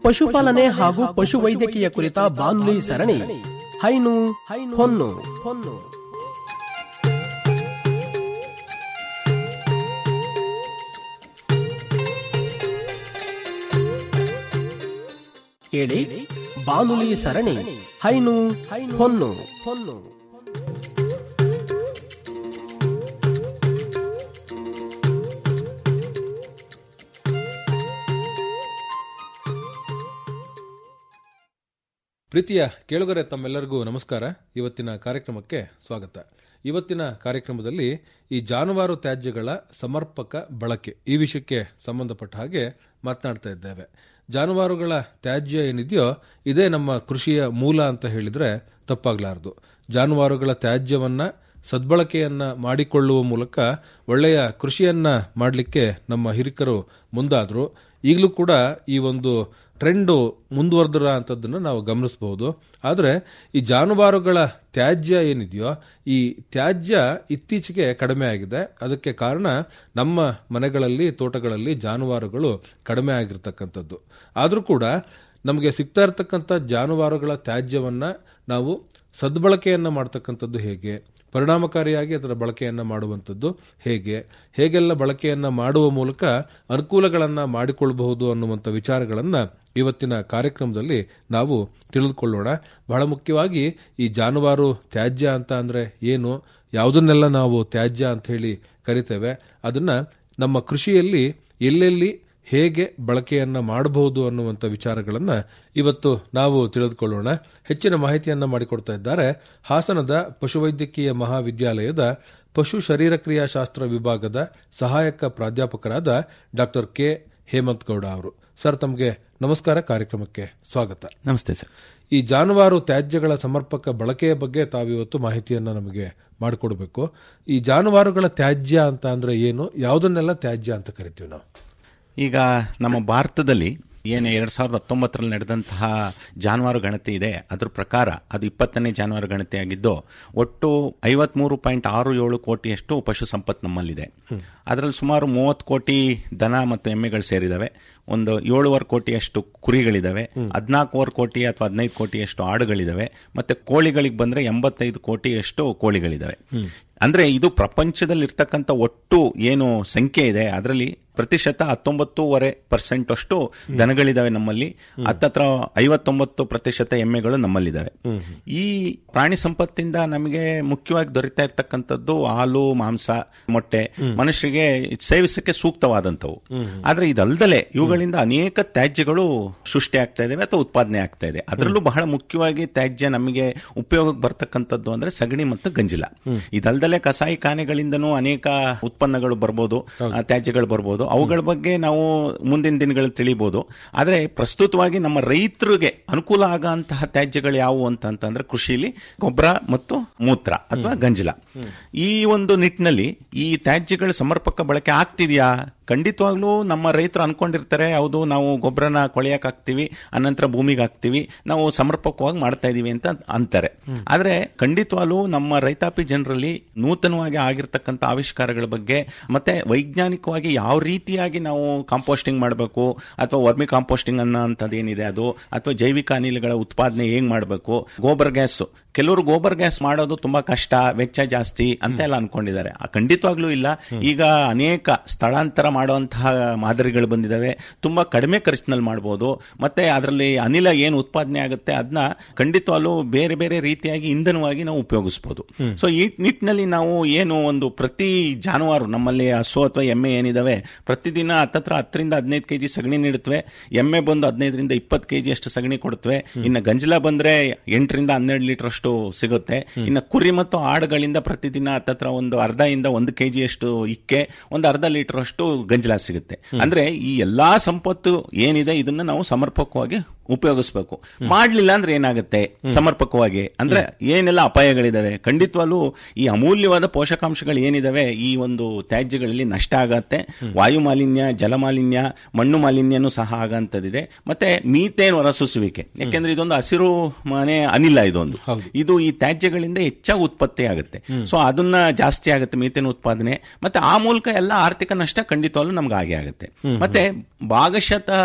ಪಶುಪಾಲನೆ ಹಾಗೂ ಪಶುವೈದ್ಯಕೀಯ ಕುರಿತ ಬಾನುಲಿ ಸರಣಿ ಹೈನು ಹೊನ್ನು ಹೊನ್ನು ಕೇಳಿ ಬಾನುಲಿ ಸರಣಿ ಹೈನು ಹೊನ್ನು ಹೊನ್ನು ಪ್ರೀತಿಯ ಕೇಳುಗರೆ ತಮ್ಮೆಲ್ಲರಿಗೂ ನಮಸ್ಕಾರ ಇವತ್ತಿನ ಕಾರ್ಯಕ್ರಮಕ್ಕೆ ಸ್ವಾಗತ ಇವತ್ತಿನ ಕಾರ್ಯಕ್ರಮದಲ್ಲಿ ಈ ಜಾನುವಾರು ತ್ಯಾಜ್ಯಗಳ ಸಮರ್ಪಕ ಬಳಕೆ ಈ ವಿಷಯಕ್ಕೆ ಸಂಬಂಧಪಟ್ಟ ಹಾಗೆ ಮಾತನಾಡ್ತಾ ಇದ್ದೇವೆ ಜಾನುವಾರುಗಳ ತ್ಯಾಜ್ಯ ಏನಿದೆಯೋ ಇದೇ ನಮ್ಮ ಕೃಷಿಯ ಮೂಲ ಅಂತ ಹೇಳಿದ್ರೆ ತಪ್ಪಾಗಲಾರದು ಜಾನುವಾರುಗಳ ತ್ಯಾಜ್ಯವನ್ನ ಸದ್ಬಳಕೆಯನ್ನ ಮಾಡಿಕೊಳ್ಳುವ ಮೂಲಕ ಒಳ್ಳೆಯ ಕೃಷಿಯನ್ನ ಮಾಡಲಿಕ್ಕೆ ನಮ್ಮ ಹಿರಿಕರು ಮುಂದಾದ್ರು ಈಗಲೂ ಕೂಡ ಈ ಒಂದು ಟ್ರೆಂಡ್ ಮುಂದುವರೆದ್ರ ಅಂತದನ್ನ ನಾವು ಗಮನಿಸಬಹುದು ಆದರೆ ಈ ಜಾನುವಾರುಗಳ ತ್ಯಾಜ್ಯ ಏನಿದೆಯೋ ಈ ತ್ಯಾಜ್ಯ ಇತ್ತೀಚೆಗೆ ಕಡಿಮೆ ಆಗಿದೆ ಅದಕ್ಕೆ ಕಾರಣ ನಮ್ಮ ಮನೆಗಳಲ್ಲಿ ತೋಟಗಳಲ್ಲಿ ಜಾನುವಾರುಗಳು ಕಡಿಮೆ ಆಗಿರ್ತಕ್ಕಂಥದ್ದು ಆದರೂ ಕೂಡ ನಮಗೆ ಸಿಗ್ತಾ ಇರತಕ್ಕಂಥ ಜಾನುವಾರುಗಳ ತ್ಯಾಜ್ಯವನ್ನ ನಾವು ಸದ್ಬಳಕೆಯನ್ನ ಮಾಡ್ತಕ್ಕಂಥದ್ದು ಹೇಗೆ ಪರಿಣಾಮಕಾರಿಯಾಗಿ ಅದರ ಬಳಕೆಯನ್ನ ಮಾಡುವಂಥದ್ದು ಹೇಗೆ ಹೇಗೆಲ್ಲ ಬಳಕೆಯನ್ನ ಮಾಡುವ ಮೂಲಕ ಅನುಕೂಲಗಳನ್ನ ಮಾಡಿಕೊಳ್ಳಬಹುದು ಅನ್ನುವಂಥ ವಿಚಾರಗಳನ್ನ ಇವತ್ತಿನ ಕಾರ್ಯಕ್ರಮದಲ್ಲಿ ನಾವು ತಿಳಿದುಕೊಳ್ಳೋಣ ಬಹಳ ಮುಖ್ಯವಾಗಿ ಈ ಜಾನುವಾರು ತ್ಯಾಜ್ಯ ಅಂತ ಅಂದ್ರೆ ಏನು ಯಾವುದನ್ನೆಲ್ಲ ನಾವು ತ್ಯಾಜ್ಯ ಅಂತ ಹೇಳಿ ಕರಿತೇವೆ ಅದನ್ನ ನಮ್ಮ ಕೃಷಿಯಲ್ಲಿ ಎಲ್ಲೆಲ್ಲಿ ಹೇಗೆ ಬಳಕೆಯನ್ನ ಮಾಡಬಹುದು ಅನ್ನುವಂಥ ವಿಚಾರಗಳನ್ನ ಇವತ್ತು ನಾವು ತಿಳಿದುಕೊಳ್ಳೋಣ ಹೆಚ್ಚಿನ ಮಾಹಿತಿಯನ್ನ ಮಾಡಿಕೊಡ್ತಾ ಇದ್ದಾರೆ ಹಾಸನದ ಪಶುವೈದ್ಯಕೀಯ ಮಹಾವಿದ್ಯಾಲಯದ ಪಶು ಶರೀರಕ್ರಿಯಾಶಾಸ್ತ್ರ ವಿಭಾಗದ ಸಹಾಯಕ ಪ್ರಾಧ್ಯಾಪಕರಾದ ಡಾಕ್ಟರ್ ಕೆ ಹೇಮಂತ್ ಗೌಡ ಅವರು ಸರ್ ತಮಗೆ ನಮಸ್ಕಾರ ಕಾರ್ಯಕ್ರಮಕ್ಕೆ ಸ್ವಾಗತ ನಮಸ್ತೆ ಸರ್ ಈ ಜಾನುವಾರು ತ್ಯಾಜ್ಯಗಳ ಸಮರ್ಪಕ ಬಳಕೆಯ ಬಗ್ಗೆ ತಾವಿವತ್ತು ಮಾಹಿತಿಯನ್ನ ನಮಗೆ ಮಾಡಿಕೊಡ್ಬೇಕು ಈ ಜಾನುವಾರುಗಳ ತ್ಯಾಜ್ಯ ಅಂತ ಅಂದ್ರೆ ಏನು ಯಾವುದನ್ನೆಲ್ಲ ತ್ಯಾಜ್ಯ ಅಂತ ಕರಿತೀವಿ ನಾವು ಈಗ ನಮ್ಮ ಭಾರತದಲ್ಲಿ ಏನು ಎರಡ್ ಸಾವಿರದ ಹತ್ತೊಂಬತ್ತರಲ್ಲಿ ನಡೆದಂತಹ ಜಾನುವಾರು ಗಣತಿ ಇದೆ ಅದ್ರ ಪ್ರಕಾರ ಅದು ಇಪ್ಪತ್ತನೇ ಜಾನುವಾರು ಗಣತಿ ಆಗಿದ್ದು ಒಟ್ಟು ಐವತ್ಮೂರು ಪಾಯಿಂಟ್ ಆರು ಏಳು ಕೋಟಿಯಷ್ಟು ಪಶು ಸಂಪತ್ತು ನಮ್ಮಲ್ಲಿದೆ ಅದರಲ್ಲಿ ಸುಮಾರು ಮೂವತ್ತು ಕೋಟಿ ದನ ಮತ್ತು ಎಮ್ಮೆಗಳು ಸೇರಿದಾವೆ ಒಂದು ಏಳುವರೆ ಕೋಟಿಯಷ್ಟು ಕುರಿಗಳಿದಾವೆ ಹದಿನಾಲ್ಕೂವರೆ ಕೋಟಿ ಅಥವಾ ಹದಿನೈದು ಕೋಟಿಯಷ್ಟು ಆಡುಗಳಿದಾವೆ ಮತ್ತೆ ಕೋಳಿಗಳಿಗೆ ಬಂದ್ರೆ ಎಂಬತ್ತೈದು ಕೋಟಿಯಷ್ಟು ಕೋಳಿಗಳಿದಾವೆ ಅಂದ್ರೆ ಇದು ಪ್ರಪಂಚದಲ್ಲಿ ಇರ್ತಕ್ಕಂಥ ಒಟ್ಟು ಏನು ಸಂಖ್ಯೆ ಇದೆ ಅದರಲ್ಲಿ ಪ್ರತಿಶತ ಹತ್ತೊಂಬತ್ತೂವರೆ ಪರ್ಸೆಂಟ್ ಅಷ್ಟು ದನಗಳಿದಾವೆ ನಮ್ಮಲ್ಲಿ ಹತ್ತತ್ರ ಐವತ್ತೊಂಬತ್ತು ಪ್ರತಿಶತ ಎಮ್ಮೆಗಳು ನಮ್ಮಲ್ಲಿದ್ದಾವೆ ಈ ಪ್ರಾಣಿ ಸಂಪತ್ತಿಂದ ನಮಗೆ ಮುಖ್ಯವಾಗಿ ದೊರೀತಾ ಇರ್ತಕ್ಕಂಥದ್ದು ಹಾಲು ಮಾಂಸ ಮೊಟ್ಟೆ ಮನುಷ್ಯರಿಗೆ ಸೇವಿಸಕ್ಕೆ ಸೂಕ್ತವಾದಂಥವು ಆದ್ರೆ ಇದಲ್ದಲೆ ಇವುಗಳಿಂದ ಅನೇಕ ತ್ಯಾಜ್ಯಗಳು ಸೃಷ್ಟಿ ಆಗ್ತಾ ಇದಾವೆ ಅಥವಾ ಉತ್ಪಾದನೆ ಆಗ್ತಾ ಇದೆ ಅದರಲ್ಲೂ ಬಹಳ ಮುಖ್ಯವಾಗಿ ತ್ಯಾಜ್ಯ ನಮಗೆ ಉಪಯೋಗಕ್ಕೆ ಬರ್ತಕ್ಕಂಥದ್ದು ಅಂದ್ರೆ ಸಗಣಿ ಮತ್ತು ಗಂಜಿಲ ಇದಲ್ದಲೆ ಕಸಾಯಿ ಖಾನೆಗಳಿಂದನೂ ಅನೇಕ ಉತ್ಪನ್ನಗಳು ಬರ್ಬೋದು ಆ, ತ್ಯಾಜ್ಯಗಳು ಬರ್ಬೋದು ಅವುಗಳ ಬಗ್ಗೆ ನಾವು ಮುಂದಿನ ದಿನಗಳಲ್ಲಿ ತಿಳಿಬಹುದು ಆದ್ರೆ ಪ್ರಸ್ತುತವಾಗಿ ನಮ್ಮ ರೈತರಿಗೆ ಅನುಕೂಲ ಆಗಂತಹ ತ್ಯಾಜ್ಯಗಳು ಯಾವುವು ಅಂತ ಅಂತಂದ್ರೆ ಕೃಷಿಲಿ ಗೊಬ್ಬರ ಮತ್ತು ಮೂತ್ರ ಅಥವಾ ಗಂಜಲ ಈ ಒಂದು ನಿಟ್ಟಿನಲ್ಲಿ ಈ ತ್ಯಾಜ್ಯಗಳ ಸಮರ್ಪಕ ಬಳಕೆ ಆಗ್ತಿದೆಯಾ ಖಂಡಿತವಾಗ್ಲೂ ನಮ್ಮ ರೈತರು ಅನ್ಕೊಂಡಿರ್ತಾರೆ ಹೌದು ನಾವು ಗೊಬ್ಬರನ ಕೊಳೆಯಕ್ ಹಾಕ್ತಿವಿ ಅನಂತರ ಭೂಮಿಗೆ ಹಾಕ್ತಿವಿ ನಾವು ಸಮರ್ಪಕವಾಗಿ ಮಾಡ್ತಾ ಇದೀವಿ ಅಂತ ಅಂತಾರೆ ಆದ್ರೆ ಖಂಡಿತವಾಗ್ಲೂ ನಮ್ಮ ರೈತಾಪಿ ಜನರಲ್ಲಿ ನೂತನವಾಗಿ ಆಗಿರ್ತಕ್ಕಂಥ ಆವಿಷ್ಕಾರಗಳ ಬಗ್ಗೆ ಮತ್ತೆ ವೈಜ್ಞಾನಿಕವಾಗಿ ಯಾವ ರೀತಿಯಾಗಿ ನಾವು ಕಾಂಪೋಸ್ಟಿಂಗ್ ಮಾಡಬೇಕು ಅಥವಾ ವರ್ಮಿ ಕಾಂಪೋಸ್ಟಿಂಗ್ ಅನ್ನೋ ಏನಿದೆ ಅದು ಅಥವಾ ಜೈವಿಕ ಅನಿಲಗಳ ಉತ್ಪಾದನೆ ಹೇಗ್ ಮಾಡಬೇಕು ಗೋಬರ್ ಗ್ಯಾಸ್ ಕೆಲವರು ಗೋಬರ್ ಗ್ಯಾಸ್ ಮಾಡೋದು ತುಂಬಾ ಕಷ್ಟ ವೆಚ್ಚ ಜಾಸ್ತಿ ಅಂತ ಎಲ್ಲ ಅನ್ಕೊಂಡಿದ್ದಾರೆ ಆ, ಖಂಡಿತವಾಗ್ಲೂ ಇಲ್ಲ ಈಗ ಅನೇಕ ಸ್ಥಳಾಂತರ ಮಾಡುವಂತಹ ಮಾದರಿಗಳು ಬಂದಿದ್ದಾವೆ ತುಂಬಾ ಕಡಿಮೆ ಖರ್ಚಿನಲ್ಲಿ ಮಾಡಬಹುದು ಮತ್ತೆ ಅದರಲ್ಲಿ ಅನಿಲ ಏನು ಉತ್ಪಾದನೆ ಆಗುತ್ತೆ ಅದನ್ನ ಖಂಡಿತವಾಗ್ಲೂ ಬೇರೆ ಬೇರೆ ರೀತಿಯಾಗಿ ಇಂಧನವಾಗಿ ನಾವು ಉಪಯೋಗಿಸಬಹುದು ಸೊ ಈ ನಿಟ್ಟಿನಲ್ಲಿ ನಾವು ಏನು ಒಂದು ಪ್ರತಿ ಜಾನುವಾರು ನಮ್ಮಲ್ಲಿ ಹಸು ಅಥವಾ ಎಮ್ಮೆ ಏನಿದಾವೆ ಪ್ರತಿದಿನ ಹತ್ತತ್ರ ಹತ್ತರಿಂದ ಹದಿನೈದು ಕೆಜಿ ಸಗಣಿ ನೀಡುತ್ತವೆ ಎಮ್ಮೆ ಬಂದು ಹದಿನೈದರಿಂದ ಇಪ್ಪತ್ತು ಕೆಜಿ ಅಷ್ಟು ಸಗಣಿ ಕೊಡುತ್ತವೆ ಇನ್ನು ಗಂಜಲ ಬಂದ್ರೆ ಎಂಟರಿಂದ ಹನ್ನೆರಡು ಲೀಟರ್ ಅಷ್ಟು ಸಿಗುತ್ತೆ ಇನ್ನು ಕುರಿ ಮತ್ತು ಆಡುಗಳಿಂದ ಪ್ರತಿದಿನ ಹತ್ತತ್ರ ಒಂದು ಅರ್ಧ ಇಂದ ಒಂದು ಕೆಜಿ ಅಷ್ಟು ಇಕ್ಕೆ ಒಂದು ಅರ್ಧ ಲೀಟರ್ ಅಷ್ಟು ಗಂಜಲ ಸಿಗುತ್ತೆ ಅಂದ್ರೆ ಈ ಎಲ್ಲಾ ಸಂಪತ್ತು ಏನಿದೆ ಇದನ್ನ ನಾವು ಸಮರ್ಪಕವಾಗಿ ಉಪಯೋಗಿಸಬೇಕು ಮಾಡ್ಲಿಲ್ಲ ಅಂದ್ರೆ ಏನಾಗುತ್ತೆ ಸಮರ್ಪಕವಾಗಿ ಅಂದ್ರೆ ಏನೆಲ್ಲ ಅಪಾಯಗಳಿದಾವೆ ಖಂಡಿತವಾಗ್ಲೂ ಈ ಅಮೂಲ್ಯವಾದ ಪೋಷಕಾಂಶಗಳು ಏನಿದಾವೆ ಈ ಒಂದು ತ್ಯಾಜ್ಯಗಳಲ್ಲಿ ನಷ್ಟ ಆಗತ್ತೆ ವಾಯು ಮಾಲಿನ್ಯ ಜಲ ಮಾಲಿನ್ಯ ಮಣ್ಣು ಮಾಲಿನ್ಯನೂ ಸಹ ಆಗಂತದಿದೆ ಮತ್ತೆ ಮೀಥೇನ್ ಹೊರಸೂಸುವಿಕೆ ಯಾಕೆಂದ್ರೆ ಇದೊಂದು ಹಸಿರು ಮನೆ ಅನಿಲ ಇದೊಂದು ಇದು ಈ ತ್ಯಾಜ್ಯಗಳಿಂದ ಹೆಚ್ಚಾಗಿ ಉತ್ಪತ್ತಿ ಆಗುತ್ತೆ ಸೊ ಅದನ್ನ ಜಾಸ್ತಿ ಆಗುತ್ತೆ ಮೀಥೇನ್ ಉತ್ಪಾದನೆ ಮತ್ತೆ ಆ ಮೂಲಕ ಎಲ್ಲ ಆರ್ಥಿಕ ನಷ್ಟ ಖಂಡಿತವಾಗ್ಲೂ ನಮ್ಗೆ ಆಗೇ ಆಗುತ್ತೆ ಮತ್ತೆ ಭಾಗಶಃ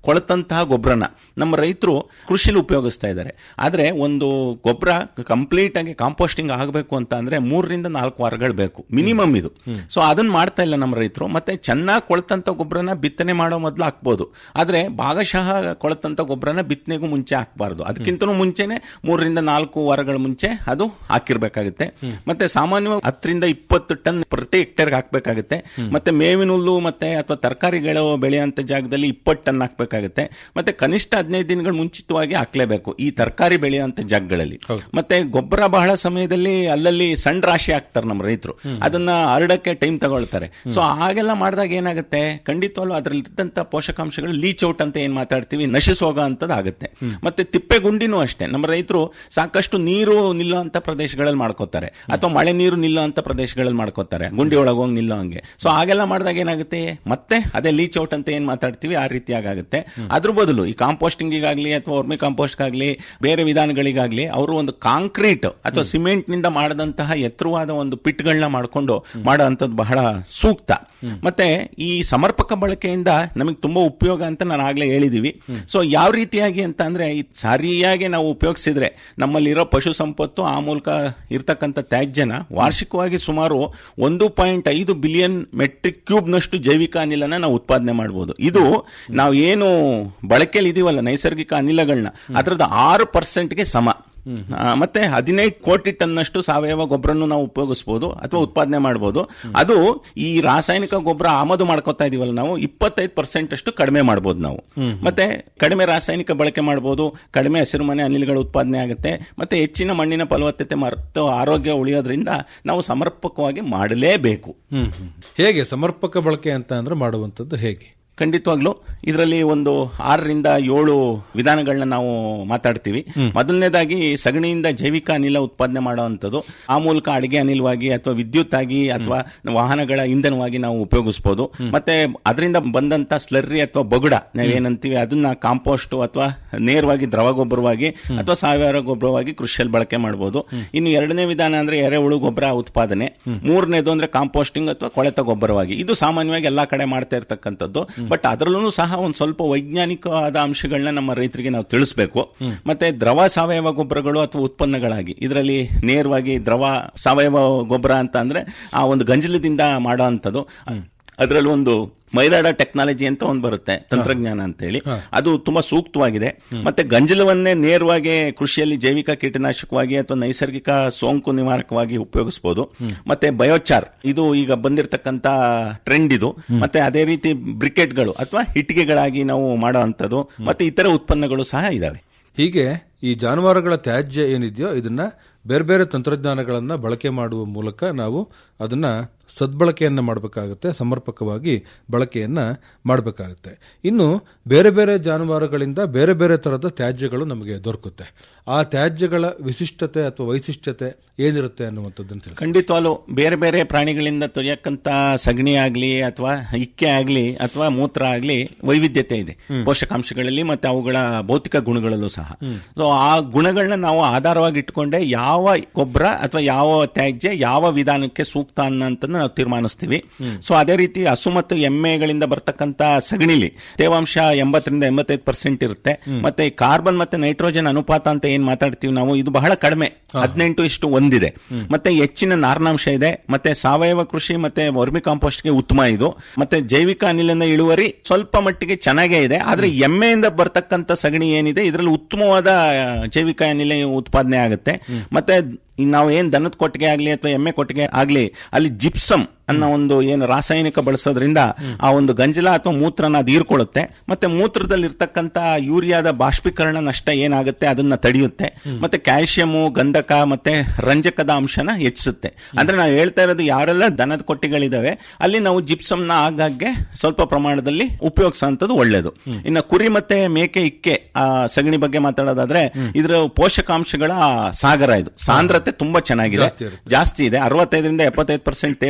ಕೊಳತಂತಹ ಗೊಬ್ಬರನ ನಮ್ಮ ರೈತರು ಕೃಷಿಲಿ ಉಪಯೋಗಿಸ್ತಾ ಇದ್ದಾರೆ ಆದ್ರೆ ಒಂದು ಗೊಬ್ಬರ ಕಂಪ್ಲೀಟ್ ಆಗಿ ಕಾಂಪೋಸ್ಟಿಂಗ್ ಆಗಬೇಕು ಅಂತ ಅಂದ್ರೆ ಮೂರರಿಂದ ನಾಲ್ಕು ವಾರಗಳು ಬೇಕು ಮಿನಿಮಮ್ ಇದು ಸೊ ಅದನ್ನ ಮಾಡ್ತಾ ಇಲ್ಲ ನಮ್ಮ ರೈತರು ಮತ್ತೆ ಚೆನ್ನಾಗಿ ಕೊಳತಂತ ಗೊಬ್ಬರನ ಬಿತ್ತನೆ ಮಾಡೋ ಮೊದಲು ಹಾಕ್ಬೋದು ಆದ್ರೆ ಭಾಗಶಃ ಕೊಳತಂತ ಗೊಬ್ಬರನ ಬಿತ್ತನೆಗೂ ಮುಂಚೆ ಹಾಕಬಾರ್ದು ಅದಕ್ಕಿಂತನೂ ಮುಂಚೆನೆ ಮೂರರಿಂದ ನಾಲ್ಕು ವಾರಗಳ ಮುಂಚೆ ಅದು ಹಾಕಿರ್ಬೇಕಾಗುತ್ತೆ ಮತ್ತೆ ಸಾಮಾನ್ಯವಾಗಿ ಹತ್ತರಿಂದ ಇಪ್ಪತ್ತು ಟನ್ ಪ್ರತಿ ಹೆಕ್ಟೇರ್ಗೆ ಹಾಕ್ಬೇಕಾಗುತ್ತೆ ಮತ್ತೆ ಮೇವಿನ ಹುಲ್ಲು ಮತ್ತೆ ಅಥವಾ ತರಕಾರಿಗಳು ಬೆಳೆಯುವಂತ ಜಾಗದಲ್ಲಿ ಇಪ್ಪತ್ತು ಟನ್ ಹಾಕ್ಬೇಕಾಗುತ್ತೆ ಮತ್ತೆ ಕನಿಷ್ಠ ಹದಿನೈದು ದಿನಗಳ ಮುಂಚಿತವಾಗಿ ಹಾಕ್ಲೇಬೇಕು ಈ ತರಕಾರಿ ಬೆಳೆಯುವಂತ ಜಾಗಗಳಲ್ಲಿ ಮತ್ತೆ ಗೊಬ್ಬರ ಬಹಳ ಸಮಯದಲ್ಲಿ ಅಲ್ಲಲ್ಲಿ ಸಣ್ಣ ರಾಶಿ ಹಾಕ್ತಾರೆ ನಮ್ಮ ರೈತರು ಅದನ್ನ ಹರಡಕ್ಕೆ ಟೈಮ್ ತಗೊಳ್ತಾರೆ ಸೊ ಹಾಗೆಲ್ಲ ಮಾಡಿದಾಗ ಏನಾಗುತ್ತೆ ಖಂಡಿತವಾಗ್ಲೂ ಅದ್ರಲ್ಲಿ ಇದ್ದಂತ ಪೋಷಕಾಂಶಗಳು ಲೀಚ್ ಔಟ್ ಅಂತ ಏನ್ ಮಾತಾಡ್ತೀವಿ ನಶಿಸೋಗ ಅಂತದ್ ಆಗುತ್ತೆ ಮತ್ತೆ ತಿಪ್ಪೆ ಗುಂಡಿನೂ ಅಷ್ಟೇ ನಮ್ಮ ರೈತರು ಸಾಕಷ್ಟು ನೀರು ನಿಲ್ಲುವಂತ ಪ್ರದೇಶಗಳಲ್ಲಿ ಮಾಡ್ಕೋತಾರೆ ಅಥವಾ ಮಳೆ ನೀರು ನಿಲ್ಲುವಂತ ಪ್ರದೇಶಗಳಲ್ಲಿ ಮಾಡ್ಕೋತಾರೆ ಗುಂಡಿ ಒಳಗೆ ಹೋಗಿ ನಿಲ್ಲೋ ಹಂಗೆ ಸೊ ಹಾಗೆಲ್ಲ ಮಾಡಿದಾಗ ಏನಾಗುತ್ತೆ ಮತ್ತೆ ಅದೇ ಲೀಚ್ ಔಟ್ ಅಂತ ಏನ್ ಮಾತಾಡ್ತೀವಿ ಆ ರೀತಿಯಾಗಿ ಆಗುತ್ತೆ ಅದ್ರ ಬದಲು ಈ ಕಾಂಪೋಸ್ಟಿಂಗಿಗಾಗ್ಲಿ ಅಥವಾ ವರ್ಮಿ ಕಾಂಪೋಸ್ಟ್ ಆಗಲಿ ಬೇರೆ ವಿಧಾನಗಳಿಗಾಗ್ಲಿ ಅವರು ಒಂದು ಕಾಂಕ್ರೀಟ್ ಅಥವಾ ಸಿಮೆಂಟ್ ನಿಂದ ಮಾಡದಂತಹ ಎತ್ತರವಾದ ಒಂದು ಪಿಟ್ಗಳನ್ನ ಮಾಡಿಕೊಂಡು ಮಾಡೋ ಅಂಥದ್ದು ಬಹಳ ಸೂಕ್ತ ಮತ್ತೆ ಈ ಸಮರ್ಪಕ ಬಳಕೆಯಿಂದ ನಮಗೆ ತುಂಬಾ ಉಪಯೋಗ ಅಂತ ನಾನು ಆಗ್ಲೇ ಹೇಳಿದೀವಿ ಸೊ ಯಾವ ರೀತಿಯಾಗಿ ಅಂತ ಅಂದ್ರೆ ಈ ಸರಿಯಾಗಿ ನಾವು ಉಪಯೋಗಿಸಿದ್ರೆ ನಮ್ಮಲ್ಲಿರೋ ಪಶು ಸಂಪತ್ತು ಆ ಮೂಲಕ ಇರ್ತಕ್ಕಂಥ ತ್ಯಾಜ್ಯನ ವಾರ್ಷಿಕವಾಗಿ ಸುಮಾರು ಒಂದು ಪಾಯಿಂಟ್ ಐದು ಬಿಲಿಯನ್ ಮೆಟ್ರಿಕ್ ಕ್ಯೂಬ್ ನಷ್ಟು ಜೈವಿಕ ಅನಿಲನ ನಾವು ಉತ್ಪಾದನೆ ಮಾಡಬಹುದು ಇದು ನಾವು ಏನು ಬಳಕೆಯಲ್ಲಿ ಇದೀವಲ್ಲ ನೈಸರ್ಗಿಕ ಅನಿಲಗಳನ್ನ ಅದರದ ಆರು ಪರ್ಸೆಂಟ್ಗೆ ಸಮ ಆ, ಮತ್ತೆ ಹದಿನೈದು ಕೋಟಿ ಟನ್ನಷ್ಟು ಸಾವಯವ ಗೊಬ್ಬರನ್ನು ನಾವು ಉಪಯೋಗಿಸಬಹುದು ಅಥವಾ ಉತ್ಪಾದನೆ ಮಾಡಬಹುದು ಅದು ಈ ರಾಸಾಯನಿಕ ಗೊಬ್ಬರ ಆಮದು ಮಾಡ್ಕೋತಾ ಇದೀವಲ್ಲ ನಾವು ಇಪ್ಪತ್ತೈದು ಪರ್ಸೆಂಟ್ ಅಷ್ಟು ಕಡಿಮೆ ಮಾಡಬಹುದು ನಾವು ಮತ್ತೆ ಕಡಿಮೆ ರಾಸಾಯನಿಕ ಬಳಕೆ ಮಾಡಬಹುದು ಕಡಿಮೆ ಹಸಿರುಮನೆ ಅನಿಲಗಳ ಉತ್ಪಾದನೆ ಆಗುತ್ತೆ ಮತ್ತೆ ಹೆಚ್ಚಿನ ಮಣ್ಣಿನ ಫಲವತ್ತತೆ ಮತ್ತು ಆರೋಗ್ಯ ಉಳಿಯೋದ್ರಿಂದ ನಾವು ಸಮರ್ಪಕವಾಗಿ ಮಾಡಲೇಬೇಕು ಹ್ಮ್ ಹ್ಮ್. ಹೇಗೆ ಸಮರ್ಪಕ ಬಳಕೆ ಅಂತ ಅಂದ್ರೆ ಮಾಡುವಂತದ್ದು ಹೇಗೆ ಖಂಡಿತವಾಗ್ಲು ಇದರಲ್ಲಿ ಒಂದು ಆರರಿಂದ ಏಳು ವಿಧಾನಗಳನ್ನ ನಾವು ಮಾತಾಡ್ತೀವಿ ಮೊದಲನೇದಾಗಿ ಸಗಣಿಯಿಂದ ಜೈವಿಕ ಅನಿಲ ಉತ್ಪಾದನೆ ಮಾಡುವಂಥದ್ದು ಆ ಮೂಲಕ ಅಡಿಗೆ ಅನಿಲವಾಗಿ ಅಥವಾ ವಿದ್ಯುತ್ ಆಗಿ ಅಥವಾ ವಾಹನಗಳ ಇಂಧನವಾಗಿ ನಾವು ಉಪಯೋಗಿಸಬಹುದು ಮತ್ತೆ ಅದರಿಂದ ಬಂದಂತ ಸ್ಲರ್ರಿ ಅಥವಾ ಬಗುಡ ನಾವೇನಂತೀವಿ ಅದನ್ನ ಕಾಂಪೋಸ್ಟ್ ಅಥವಾ ನೇರವಾಗಿ ದ್ರವ ಗೊಬ್ಬರವಾಗಿ ಅಥವಾ ಸಾವಯವ ಗೊಬ್ಬರವಾಗಿ ಕೃಷಿಯಲ್ಲಿ ಬಳಕೆ ಮಾಡಬಹುದು ಇನ್ನು ಎರಡನೇ ವಿಧಾನ ಅಂದ್ರೆ ಎರೆಹುಳು ಗೊಬ್ಬರ ಉತ್ಪಾದನೆ ಮೂರನೇದು ಅಂದ್ರೆ ಕಾಂಪೋಸ್ಟಿಂಗ್ ಅಥವಾ ಕೊಳೆತ ಗೊಬ್ಬರವಾಗಿ ಇದು ಸಾಮಾನ್ಯವಾಗಿ ಎಲ್ಲಾ ಕಡೆ ಮಾಡ್ತಾ ಇರ್ತಕ್ಕಂಥದ್ದು ಬಟ್ ಅದರಲ್ಲೂ ಸಹ ಒಂದು ಸ್ವಲ್ಪ ವೈಜ್ಞಾನಿಕವಾದ ಅಂಶಗಳನ್ನ ನಮ್ಮ ರೈತರಿಗೆ ನಾವು ತಿಳಿಸಬೇಕು ಮತ್ತೆ ದ್ರವ ಸಾವಯವ ಗೊಬ್ಬರಗಳು ಅಥವಾ ಉತ್ಪನ್ನಗಳಾಗಿ ಇದರಲ್ಲಿ ನೇರವಾಗಿ ದ್ರವ ಸಾವಯವ ಗೊಬ್ಬರ ಅಂತ ಅಂದ್ರೆ ಆ ಒಂದು ಗಂಜಲದಿಂದ ಮಾಡೋ ಅಂಥದ್ದು ಅದರಲ್ಲಿ ಒಂದು ಮೈಲಾಡ ಟೆಕ್ನಾಲಜಿ ಅಂತ ಒಂದು ಬರುತ್ತೆ ತಂತ್ರಜ್ಞಾನ ಅಂತ ಹೇಳಿ ಅದು ತುಂಬಾ ಸೂಕ್ತವಾಗಿದೆ ಮತ್ತೆ ಗಂಜಲವನ್ನೇ ನೇರವಾಗಿ ಕೃಷಿಯಲ್ಲಿ ಜೈವಿಕ ಕೀಟನಾಶಕವಾಗಿ ಅಥವಾ ನೈಸರ್ಗಿಕ ಸೋಂಕು ನಿವಾರಕವಾಗಿ ಉಪಯೋಗಿಸಬಹುದು ಮತ್ತೆ ಬಯೋಚಾರ್ ಇದು ಈಗ ಬಂದಿರತಕ್ಕಂತ ಟ್ರೆಂಡ್ ಇದು ಮತ್ತೆ ಅದೇ ರೀತಿ ಬ್ರಿಕೆಟ್ಗಳು ಅಥವಾ ಇಟ್ಟಿಗೆಗಳಾಗಿ ನಾವು ಮಾಡೋ ಅಂಥದ್ದು ಮತ್ತೆ ಇತರ ಉತ್ಪನ್ನಗಳು ಸಹ ಇದಾವೆ ಹೀಗೆ ಈ ಜಾನುವಾರುಗಳ ತ್ಯಾಜ್ಯ ಏನಿದೆಯೋ ಇದನ್ನ ಬೇರೆ ಬೇರೆ ತಂತ್ರಜ್ಞಾನಗಳನ್ನ ಬಳಕೆ ಮಾಡುವ ಮೂಲಕ ನಾವು ಅದನ್ನ ಸದ್ಬಳಕೆಯನ್ನ ಮಾಡಬೇಕಾಗುತ್ತೆ ಸಮರ್ಪಕವಾಗಿ ಬಳಕೆಯನ್ನ ಮಾಡಬೇಕಾಗುತ್ತೆ ಇನ್ನು ಬೇರೆ ಬೇರೆ ಜಾನುವಾರುಗಳಿಂದ ಬೇರೆ ಬೇರೆ ತರದ ತ್ಯಾಜ್ಯಗಳು ನಮಗೆ ದೊರಕುತ್ತೆ ಆ ತ್ಯಾಜ್ಯಗಳ ವಿಶಿಷ್ಟತೆ ಅಥವಾ ವೈಶಿಷ್ಟ್ಯತೆ ಏನಿರುತ್ತೆ ಅನ್ನುವಂಥದ್ದನ್ನು ತಿಳಿಸಿ ಖಂಡಿತವಾಗ್ಲು ಬೇರೆ ಬೇರೆ ಪ್ರಾಣಿಗಳಿಂದ ತೊರೆಯಕ್ಕಂತ ಸಗಣಿ ಆಗ್ಲಿ ಅಥವಾ ಇಕ್ಕೆ ಆಗ್ಲಿ ಅಥವಾ ಮೂತ್ರ ಆಗ್ಲಿ ವೈವಿಧ್ಯತೆ ಇದೆ ಪೋಷಕಾಂಶಗಳಲ್ಲಿ ಮತ್ತೆ ಅವುಗಳ ಭೌತಿಕ ಗುಣಗಳಲ್ಲೂ ಸಹ ಸೊ ಆ ಗುಣಗಳನ್ನ ನಾವು ಆಧಾರವಾಗಿ ಇಟ್ಕೊಂಡೆ ಯಾವ ಗೊಬ್ಬರ ಅಥವಾ ಯಾವ ತ್ಯಾಜ್ಯ ಯಾವ ವಿಧಾನಕ್ಕೆ ಸೂಕ್ತ ಅನ್ನೋಂಥದ್ದು ನಾವು ತೀರ್ಮಾನಿಸ್ತೀವಿ ಸೊ ಅದೇ ರೀತಿ ಹಸು ಮತ್ತು ಎಮ್ಮೆಗಳಿಂದ ಬರ್ತಕ್ಕಂತ ಸಗಣಿಲಿ ತೇವಾಂಶ ಎಂಬತ್ತರಿಂದ ಎಂಬತ್ತೈದು ಪರ್ಸೆಂಟ್ ಇರುತ್ತೆ ಮತ್ತೆ ಈ ಕಾರ್ಬನ್ ಮತ್ತೆ ನೈಟ್ರೋಜನ್ ಅನುಪಾತ ಅಂತ ಏನ್ ಮಾತಾಡ್ತೀವಿ ನಾವು ಇದು ಬಹಳ ಕಡಿಮೆ ಹದಿನೆಂಟು ಇಷ್ಟು ಒಂದಿದೆ ಮತ್ತೆ ಹೆಚ್ಚಿನ ನಾರಿನಾಂಶ ಇದೆ ಮತ್ತೆ ಸಾವಯವ ಕೃಷಿ ಮತ್ತೆ ವರ್ಮಿ ಕಾಂಪೋಸ್ಟ್ಗೆ ಉತ್ತಮ ಇದು ಮತ್ತೆ ಜೈವಿಕ ಅನಿಲನ ಇಳುವರಿ ಸ್ವಲ್ಪ ಮಟ್ಟಿಗೆ ಚೆನ್ನಾಗೇ ಇದೆ ಆದ್ರೆ ಎಮ್ಮೆಯಿಂದ ಬರ್ತಕ್ಕಂತ ಸಗಣಿ ಏನಿದೆ ಇದರಲ್ಲಿ ಉತ್ತಮವಾದ ಆ, ಜೈವಿಕ ಅನಿಲ ಉತ್ಪಾದನೆ ಆಗುತ್ತೆ ಮತ್ತೆ ಈ ನಾವು ಏನ್ ದನದ ಕೊಟ್ಟಿಗೆ ಆಗ್ಲಿ ಅಥವಾ ಎಮ್ಮೆ ಕೊಟ್ಟಿಗೆ ಆಗ್ಲಿ ಅಲ್ಲಿ ಜಿಪ್ಸಮ್ ಅನ್ನೋ ಒಂದು ಏನು ರಾಸಾಯನಿಕ ಬಳಸೋದ್ರಿಂದ ಆ ಒಂದು ಗಂಜಲ ಅಥವಾ ಮೂತ್ರನ ಅದು ಹೀರ್ಕೊಳ್ಳುತ್ತೆ ಮತ್ತೆ ಮೂತ್ರದಲ್ಲಿ ಇರ್ತಕ್ಕಂತ ಯೂರಿಯಾದ ಬಾಷ್ಪೀಕರಣ ನಷ್ಟ ಏನಾಗುತ್ತೆ ಅದನ್ನ ತಡೆಯುತ್ತೆ ಮತ್ತೆ ಕ್ಯಾಲ್ಸಿಯಮು ಗಂಧಕ ಮತ್ತೆ ರಂಜಕದ ಅಂಶನ ಹೆಚ್ಚಿಸುತ್ತೆ ಅಂದ್ರೆ ನಾವು ಹೇಳ್ತಾ ಇರೋದು ಯಾರೆಲ್ಲ ದನದ ಕೊಟ್ಟಿಗಳಿದಾವೆ ಅಲ್ಲಿ ನಾವು ಜಿಪ್ಸಮ್ನ ಆಗಾಗ್ಗೆ ಸ್ವಲ್ಪ ಪ್ರಮಾಣದಲ್ಲಿ ಉಪಯೋಗಿಸುವಂತದ್ದು ಒಳ್ಳೇದು ಇನ್ನು ಕುರಿ ಮತ್ತೆ ಮೇಕೆ ಇಕ್ಕೆ ಆ ಸಗಣಿ ಬಗ್ಗೆ ಮಾತಾಡೋದಾದ್ರೆ ಇದರ ಪೋಷಕಾಂಶಗಳ ಸಾಗರ ಇದು ಸಾಂದ್ರತೆ ತುಂಬಾ ಚೆನ್ನಾಗಿದೆ ಜಾಸ್ತಿ ಇರುತ್ತೆ. ಜಾಸ್ತಿ ಇದೆ ಅರವತ್ತೈದರಿಂದ ಎಪ್ಪತ್ತೈದು ಪರ್ಸೆಂಟ್ ತೇವಾಂಶ ಇದೆ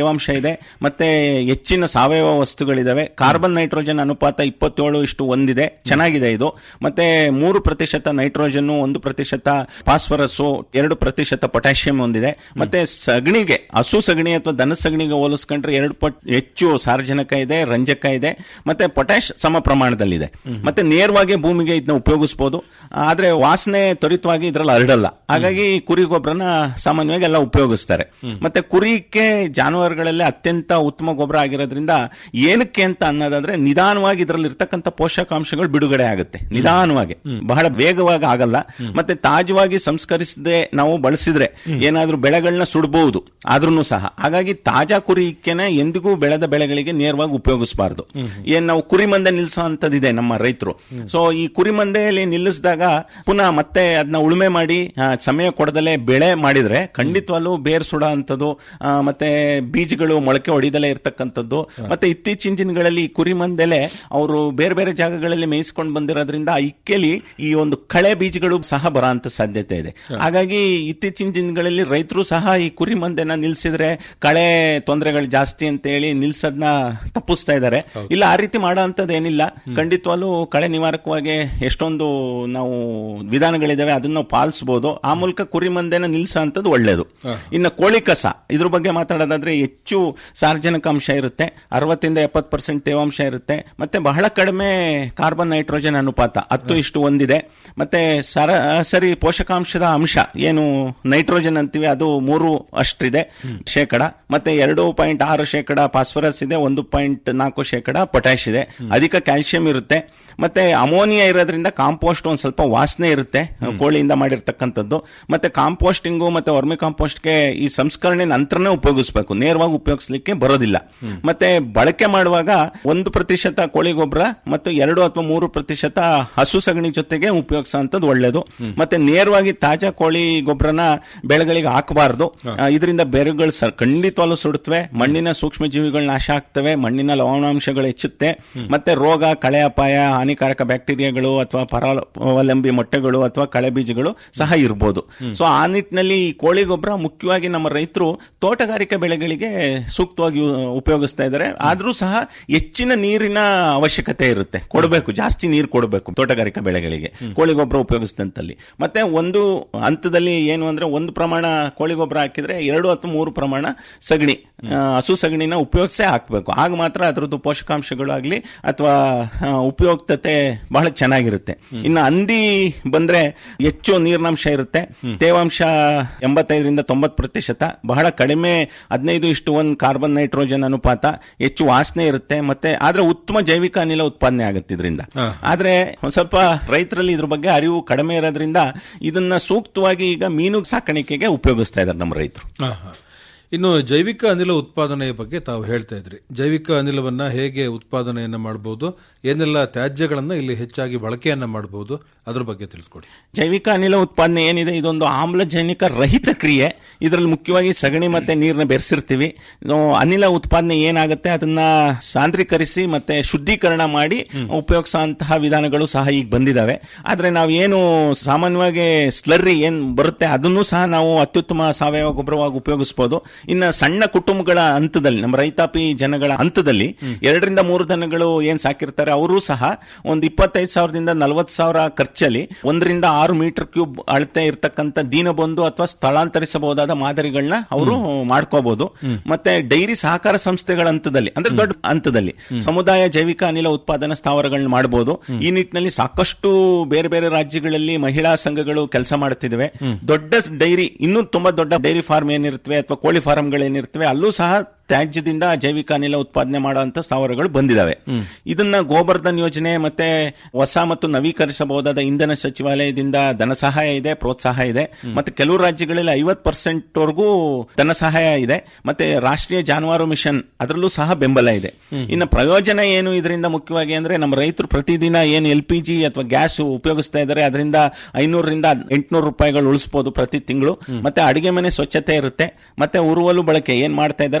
ಇದೆ ಮತ್ತೆ ಹೆಚ್ಚಿನ ಸಾವಯವ ವಸ್ತುಗಳಿದಾವೆ ಕಾರ್ಬನ್ ನೈಟ್ರೋಜನ್ ಅನುಪಾತ ಇಪ್ಪತ್ತೇಳು ಇಷ್ಟು ಒಂದಿದೆ ಚೆನ್ನಾಗಿದೆ ಇದು ಮತ್ತೆ ಮೂರು ಪ್ರತಿಶತ ನೈಟ್ರೋಜನ್ ಒಂದು ಪ್ರತಿಶತ ಫಾಸ್ಫರಸ್ ಎರಡು ಪ್ರತಿಶತ ಪೊಟ್ಯಾಷಿಯಂ ಹೊಂದಿದೆ ಮತ್ತೆ ಸಗಣಿಗೆ ಹಸು ಸಗಣಿ ಅಥವಾ ದನ ಸಗಣಿಗೆ ಹೋಲಿಸ್ಕೊಂಡ್ರೆ ಎರಡು ಪಟ್ಟು ಹೆಚ್ಚು ಸಾರಜನಕ ಇದೆ ರಂಜಕ ಇದೆ ಮತ್ತೆ ಪೊಟ್ಯಾಶ್ ಸಮ ಪ್ರಮಾಣದಲ್ಲಿದೆ ಮತ್ತೆ ನೇರವಾಗಿ ಭೂಮಿಗೆ ಇದನ್ನ ಉಪಯೋಗಿಸಬಹುದು ಆದ್ರೆ ವಾಸನೆ ತ್ವರಿತವಾಗಿ ಇದರಲ್ಲಿ ಹರಡಲ್ಲ ಹಾಗಾಗಿ ಕುರಿ ಗೊಬ್ಬರನ ಸಾಮಾನ್ಯವಾಗಿ ಎಲ್ಲ ಉಪಯೋಗಿಸ್ತಾರೆ ಮತ್ತೆ ಕುರಿಕ್ಕೆ ಜಾನುವಾರುಗಳಲ್ಲೇ ಅತ್ಯಂತ ಉತ್ತಮ ಗೊಬ್ಬರ ಆಗಿರೋದ್ರಿಂದ ಏನಕ್ಕೆ ಅಂತ ಅನ್ನೋದಾದ್ರೆ ನಿಧಾನವಾಗಿ ಇದರಲ್ಲಿ ಇರ್ತಕ್ಕಂಥ ಪೋಷಕಾಂಶಗಳು ಬಿಡುಗಡೆ ಆಗುತ್ತೆ ನಿಧಾನವಾಗಿ ಬಹಳ ವೇಗವಾಗಿ ಆಗಲ್ಲ ಮತ್ತೆ ತಾಜವಾಗಿ ಸಂಸ್ಕರಿಸದೆ ನಾವು ಬಳಸಿದ್ರೆ ಏನಾದ್ರೂ ಬೆಳೆಗಳನ್ನ ಸುಡಬಹುದು ಆದ್ರೂ ಸಹ ಹಾಗಾಗಿ ತಾಜಾ ಕುರಿಕೆನೆ ಎಂದಿಗೂ ಬೆಳೆದ ಬೆಳೆಗಳಿಗೆ ನೇರವಾಗಿ ಉಪಯೋಗಿಸಬಾರದು ಏನ್ ನಾವು ಕುರಿ ಮಂದೆ ನಿಲ್ಲಿಸೋ ಅಂತದಿದೆ ನಮ್ಮ ರೈತರು ಸೊ ಈ ಕುರಿ ಮಂದೆಯಲ್ಲಿ ನಿಲ್ಲಿಸಿದಾಗ ಪುನಃ ಮತ್ತೆ ಅದನ್ನ ಉಳುಮೆ ಮಾಡಿ ಆ, ಸಮಯ ಕೊಡದಲೆ ಬೆಳೆ ಮಾಡಿದ್ರೆ ಖಂಡಿತವಾಗ್ಲೂ ಬೇರ್ ಸುಡ ಅಂತದ್ದು ಆ, ಮತ್ತೆ ಬೀಜಗಳು ಮೊಳಕೆ ಹೊಡಿದಲೇ ಇರ್ತಕ್ಕಂಥದ್ದು ಮತ್ತೆ ಇತ್ತೀಚಿನ ದಿನಗಳಲ್ಲಿ ಈ ಕುರಿ ಮಂದೆಲೆ ಅವರು ಬೇರೆ ಬೇರೆ ಜಾಗಗಳಲ್ಲಿ ಮೇಯಿಸ್ಕೊಂಡು ಬಂದಿರೋದ್ರಿಂದ ಆ ಇಕ್ಕೆಲಿ ಈ ಒಂದು ಕಳೆ ಬೀಜಗಳು ಸಹ ಬರೋ ಅಂತ ಸಾಧ್ಯತೆ ಇದೆ ಹಾಗಾಗಿ ಇತ್ತೀಚಿನ ದಿನಗಳಲ್ಲಿ ರೈತರು ಸಹ ಈ ಕುರಿ ಮಂದೆನ ನಿಲ್ಸಿದ್ರೆ ಕಳೆ ತೊಂದರೆಗಳು ಜಾಸ್ತಿ ಅಂತ ಹೇಳಿ ನಿಲ್ಸದ್ನ ತಪ್ಪಿಸ್ತಾ ಇದ್ದಾರೆ ಇಲ್ಲ ಆ ರೀತಿ ಮಾಡೋ ಅಂತದ್ದು ಏನಿಲ್ಲ ಖಂಡಿತವಾಗ್ಲೂ ಕಳೆ ನಿವಾರಕವಾಗಿ ಎಷ್ಟೊಂದು ನಾವು ವಿಧಾನಗಳಿದಾವೆ ಅದನ್ನ ನಾವು ಪಾಲಿಸಬಹುದು ಆ ಮೂಲಕ ಕುರಿ ಮಂದೆನ ನಿಲ್ಸೋ ಅಂತದ್ದು ಒಳ್ಳೇದು ಇನ್ನು ಕೋಳಿ ಕಸ ಇದ್ರ ಬಗ್ಗೆ ಮಾತಾಡೋದಾದ್ರೆ ಹೆಚ್ಚು ಸಾರ್ವಜನಿಕ ಅಂಶ ಇರುತ್ತೆ ಅರವತ್ತಿಂದ ಎಪ್ಪತ್ತು ಪರ್ಸೆಂಟ್ ತೇವಾಂಶ ಇರುತ್ತೆ ಮತ್ತೆ ಬಹಳ ಕಡಿಮೆ ಕಾರ್ಬನ್ ನೈಟ್ರೋಜನ್ ಅನುಪಾತ ಹತ್ತು ಇಷ್ಟು ಒಂದಿದೆ ಮತ್ತೆ ಸರಾಸರಿ ಪೋಷಕಾಂಶದ ಅಂಶ ಏನು ನೈಟ್ರೋಜನ್ ಅಂತೀವಿ ಅದು ಮೂರು ಅಷ್ಟಿದೆ ಶೇಕಡ ಮತ್ತೆ ಎರಡು ಪಾಯಿಂಟ್ ಆರು ಶೇಕಡ ಫಾಸ್ಫರಸ್ ಇದೆ ಒಂದು ಪಾಯಿಂಟ್ ನಾಲ್ಕು ಶೇಕಡ ಪೊಟ್ಯಾಶ್ ಇದೆ ಅಧಿಕ ಕ್ಯಾಲ್ಸಿಯಂ ಇರುತ್ತೆ ಮತ್ತೆ ಅಮೋನಿಯಾ ಇರೋದ್ರಿಂದ ಕಾಂಪೋಸ್ಟ್ ಒಂದ್ ಸ್ವಲ್ಪ ವಾಸನೆ ಇರುತ್ತೆ ಕೋಳಿಯಿಂದ ಮಾಡಿರ್ತಕ್ಕಂಥದ್ದು ಮತ್ತೆ ಕಾಂಪೋಸ್ಟಿಂಗು ಮತ್ತೆ ವರ್ಮಿ ಕಾಂಪೋಸ್ಟ್ಗೆ ಈ ಸಂಸ್ಕರಣೆ ನಂತರನೇ ಉಪಯೋಗಿಸಬೇಕು ನೇರವಾಗಿ ಉಪಯೋಗಿಸ್ಲಿಕ್ಕೆ ಬರೋದಿಲ್ಲ ಮತ್ತೆ ಬಳಕೆ ಮಾಡುವಾಗ ಒಂದು ಪ್ರತಿಶತ ಕೋಳಿ ಗೊಬ್ಬರ ಮತ್ತು ಎರಡು ಅಥವಾ ಮೂರು ಪ್ರತಿಶತ ಹಸು ಸಗಣಿ ಜೊತೆಗೆ ಉಪಯೋಗಿಸುವಂತದ್ದು ಒಳ್ಳೇದು ಮತ್ತೆ ನೇರವಾಗಿ ತಾಜಾ ಕೋಳಿ ಗೊಬ್ಬರನ ಬೆಳೆಗಳಿಗೆ ಹಾಕಬಾರದು ಇದರಿಂದ ಬೇರುಗಳು ಸರ್ ಖಂಡಿತವಾಗ್ಲೂ ಸುಡುತ್ತವೆ ಮಣ್ಣಿನ ಸೂಕ್ಷ್ಮ ಜೀವಿಗಳು ನಾಶ ಆಗ್ತವೆ ಮಣ್ಣಿನ ಲವಣಾಂಶಗಳು ಹೆಚ್ಚುತ್ತೆ ಮತ್ತೆ ರೋಗ ಕಳೆ ಅಪಾಯ ಹಾನಿಕಾರಕ ಬ್ಯಾಕ್ಟೀರಿಯಾಗಳು ಅಥವಾ ಪರಾವಲಂಬಿ ಮೊಟ್ಟೆಗಳು ಅಥವಾ ಕಳೆ ಬೀಜಗಳು ಸಹ ಇರ್ಬೋದು ಸೊ ಆ ನಿಟ್ಟಿನಲ್ಲಿ ಈ ಕೋಳಿ ಗೊಬ್ಬರ ಮುಖ್ಯವಾಗಿ ನಮ್ಮ ರೈತರು ತೋಟಗಾರಿಕೆ ಬೆಳೆಗಳಿಗೆ ಸೂಕ್ತವಾಗಿ ಯು- ಉಪಯೋಗಿಸ್ತಾ ಇದ್ದಾರೆ ಆದ್ರೂ ಸಹ ಹೆಚ್ಚಿನ ನೀರಿನ ಅವಶ್ಯಕತೆ ಇರುತ್ತೆ ಕೊಡಬೇಕು ಜಾಸ್ತಿ ನೀರು ಕೊಡಬೇಕು ತೋಟಗಾರಿಕಾ ಬೆಳೆಗಳಿಗೆ ಕೋಳಿ ಗೊಬ್ಬರ ಉಪಯೋಗಿಸಿದಂತಲ್ಲಿ ಮತ್ತೆ ಒಂದು ಹಂತದಲ್ಲಿ ಏನು ಅಂದ್ರೆ ಒಂದು ಪ್ರಮಾಣ ಕೋಳಿ ಗೊಬ್ಬರ ಹಾಕಿದ್ರೆ ಎರಡು ಅಥವಾ ಮೂರು ಪ್ರಮಾಣ ಸಗಣಿ ಆ, ಹಸು ಸಗಣಿನ ಉಪಯೋಗಿಸೇ ಹಾಕಬೇಕು ಆಗ ಮಾತ್ರ ಅದರದ್ದು ಪೋಷಕಾಂಶಗಳು ಆಗಲಿ ಅಥವಾ ಉಪಯುಕ್ತತೆ ಬಹಳ ಚೆನ್ನಾಗಿರುತ್ತೆ ಇನ್ನು ಹಂದಿ ಬಂದ್ರೆ ಹೆಚ್ಚು ನೀರಿನಾಂಶ ಇರುತ್ತೆ ತೇವಾಂಶ ಎಂಬತ್ತೈದರಿಂದ ತೊಂಬತ್ತು ಪ್ರತಿಶತ ಬಹಳ ಕಡಿಮೆ ಹದಿನೈದು ಇಷ್ಟು ಒಂದು ಕಾರ್ಬನ್ ನೈಟ್ರೋಜನ್ ಅನುಪಾತ ಹೆಚ್ಚು ವಾಸನೆ ಇರುತ್ತೆ ಮತ್ತೆ ಆದ್ರೆ ಉತ್ತಮ ಜೈವಿಕ ಅನಿಲ ಉತ್ಪಾದನೆ ಆಗುತ್ತೆ ಇದರಿಂದ ಆದ್ರೆ ಒಂದ್ ಸ್ವಲ್ಪ ರೈತರಲ್ಲಿ ಇದ್ರ ಬಗ್ಗೆ ಅರಿವು ಕಡಿಮೆ ಇರೋದ್ರಿಂದ ಇದನ್ನ ಸೂಕ್ತವಾಗಿ ಈಗ ಮೀನು ಸಾಕಾಣಿಕೆಗೆ ಉಪಯೋಗಿಸ್ತಾ ಇದ್ದಾರೆ ನಮ್ಮ ರೈತರು ಹಾ, ಹಾ. ಇನ್ನು ಜೈವಿಕ ಅನಿಲ ಉತ್ಪಾದನೆಯ ಬಗ್ಗೆ ತಾವು ಹೇಳ್ತಾ ಇದ್ರಿ ಜೈವಿಕ ಅನಿಲವನ್ನ ಹೇಗೆ ಉತ್ಪಾದನೆಯನ್ನ ಮಾಡಬಹುದು ಏನೆಲ್ಲ ತ್ಯಾಜ್ಯಗಳನ್ನ ಇಲ್ಲಿ ಹೆಚ್ಚಾಗಿ ಬಳಕೆಯನ್ನ ಮಾಡಬಹುದು ಅದ್ರ ಬಗ್ಗೆ ತಿಳಿಸ್ಕೊಡಿ ಜೈವಿಕ ಅನಿಲ ಉತ್ಪಾದನೆ ಏನಿದೆ ಇದೊಂದು ಆಮ್ಲಜನಕ ರಹಿತ ಕ್ರಿಯೆ ಇದರಲ್ಲಿ ಮುಖ್ಯವಾಗಿ ಸಗಣಿ ಮತ್ತೆ ನೀರನ್ನ ಬೆರೆಸಿರ್ತೀವಿ ಇದು ಅನಿಲ ಉತ್ಪಾದನೆ ಏನಾಗುತ್ತೆ ಅದನ್ನ ಸಾಂದ್ರೀಕರಿಸಿ ಮತ್ತೆ ಶುದ್ಧೀಕರಣ ಮಾಡಿ ಉಪಯೋಗಿಸುವಂತಹ ವಿಧಾನಗಳು ಸಹ ಈಗ ಬಂದಿದಾವೆ ಆದ್ರೆ ನಾವು ಏನು ಸಾಮಾನ್ಯವಾಗಿ ಸ್ಲರ್ರಿ ಏನ್ ಬರುತ್ತೆ ಅದನ್ನು ಸಹ ನಾವು ಅತ್ಯುತ್ತಮ ಸಾವಯವ ಗೊಬ್ಬರವಾಗಿ ಉಪಯೋಗಿಸಬಹುದು ಇನ್ನು ಸಣ್ಣ ಕುಟುಂಬಗಳ ಹಂತದಲ್ಲಿ ನಮ್ಮ ರೈತಾಪಿ ಜನಗಳ ಹಂತದಲ್ಲಿ ಎರಡರಿಂದ ಮೂರು ದನಗಳು ಏನ್ ಸಾಕಿರ್ತಾರೆ ಅವರು ಸಹ ಒಂದು ಇಪ್ಪತ್ತೈದು ಸಾವಿರದಿಂದ ನಲವತ್ತು ಸಾವಿರ ಖರ್ಚಲ್ಲಿ ಒಂದರಿಂದ ಆರು ಮೀಟರ್ ಕ್ಯೂಬ್ ಅಳತೆ ಇರ್ತಕ್ಕಂಥ ದೀನಬಂಧು ಅಥವಾ ಸ್ಥಳಾಂತರಿಸಬಹುದಾದ ಮಾದರಿಗಳನ್ನ ಅವರು ಮಾಡ್ಕೋಬಹುದು ಮತ್ತೆ ಡೈರಿ ಸಹಕಾರ ಸಂಸ್ಥೆಗಳ ಹಂತದಲ್ಲಿ ಅಂದ್ರೆ ದೊಡ್ಡ ಹಂತದಲ್ಲಿ ಸಮುದಾಯ ಜೈವಿಕ ಅನಿಲ ಉತ್ಪಾದನಾ ಸ್ಥಾವರಗಳನ್ನ ಮಾಡಬಹುದು ಈ ನಿಟ್ಟಿನಲ್ಲಿ ಸಾಕಷ್ಟು ಬೇರೆ ಬೇರೆ ರಾಜ್ಯಗಳಲ್ಲಿ ಮಹಿಳಾ ಸಂಘಗಳು ಕೆಲಸ ಮಾಡುತ್ತಿವೆ ದೊಡ್ಡ ಡೈರಿ ಇನ್ನೂ ತುಂಬಾ ದೊಡ್ಡ ಡೈರಿ ಫಾರ್ಮ್ ಏನಿರುತ್ತವೆ ಅಥವಾ ಕೋಳಿ ಫಾರ್ಮ್ಗಳೇನಿರ್ತವೆ ಅಲ್ಲೂ ಸಹ ತ್ಯಾಜ್ಯದಿಂದ ಜೈವಿಕ ಅನಿಲ ಉತ್ಪಾದನೆ ಮಾಡುವಂತ ಸ್ಥಾವರಗಳು ಬಂದಿದಾವೆ ಇದನ್ನ ಗೋಬರ್ಧನ್ ಯೋಜನೆ ಮತ್ತೆ ಹೊಸ ಮತ್ತು ನವೀಕರಿಸಬಹುದಾದ ಇಂಧನ ಸಚಿವಾಲಯದಿಂದ ಧನ ಸಹಾಯ ಇದೆ ಪ್ರೋತ್ಸಾಹ ಇದೆ ಮತ್ತೆ ಕೆಲವು ರಾಜ್ಯಗಳಲ್ಲಿ ಐವತ್ ಪರ್ಸೆಂಟ್ ವರೆಗೂ ಧನ ಸಹಾಯ ಇದೆ ಮತ್ತೆ ರಾಷ್ಟ್ರೀಯ ಜಾನುವಾರು ಮಿಷನ್ ಅದರಲ್ಲೂ ಸಹ ಬೆಂಬಲ ಇದೆ ಇನ್ನು ಪ್ರಯೋಜನ ಏನು ಇದರಿಂದ ಮುಖ್ಯವಾಗಿ ಅಂದ್ರೆ ನಮ್ಮ ರೈತರು ಪ್ರತಿದಿನ ಏನು ಎಲ್ ಪಿ ಜಿ ಅಥವಾ ಗ್ಯಾಸ್ ಉಪಯೋಗಿಸ್ತಾ ಇದ್ದಾರೆ ಅದರಿಂದ ಐನೂರರಿಂದ ಎಂಟುನೂರು ರೂಪಾಯಿಗಳು ಉಳಿಸಬಹುದು ಪ್ರತಿ ತಿಂಗಳು ಮತ್ತೆ ಅಡಿಗೆ ಮನೆ ಸ್ವಚ್ಛತೆ ಇರುತ್ತೆ ಮತ್ತೆ ಉರುವಲು ಬಳಕೆ ಏನ್ ಮಾಡ್ತಾ ಇದ್ದಾರೆ ಅದು ಕಡಿಮೆ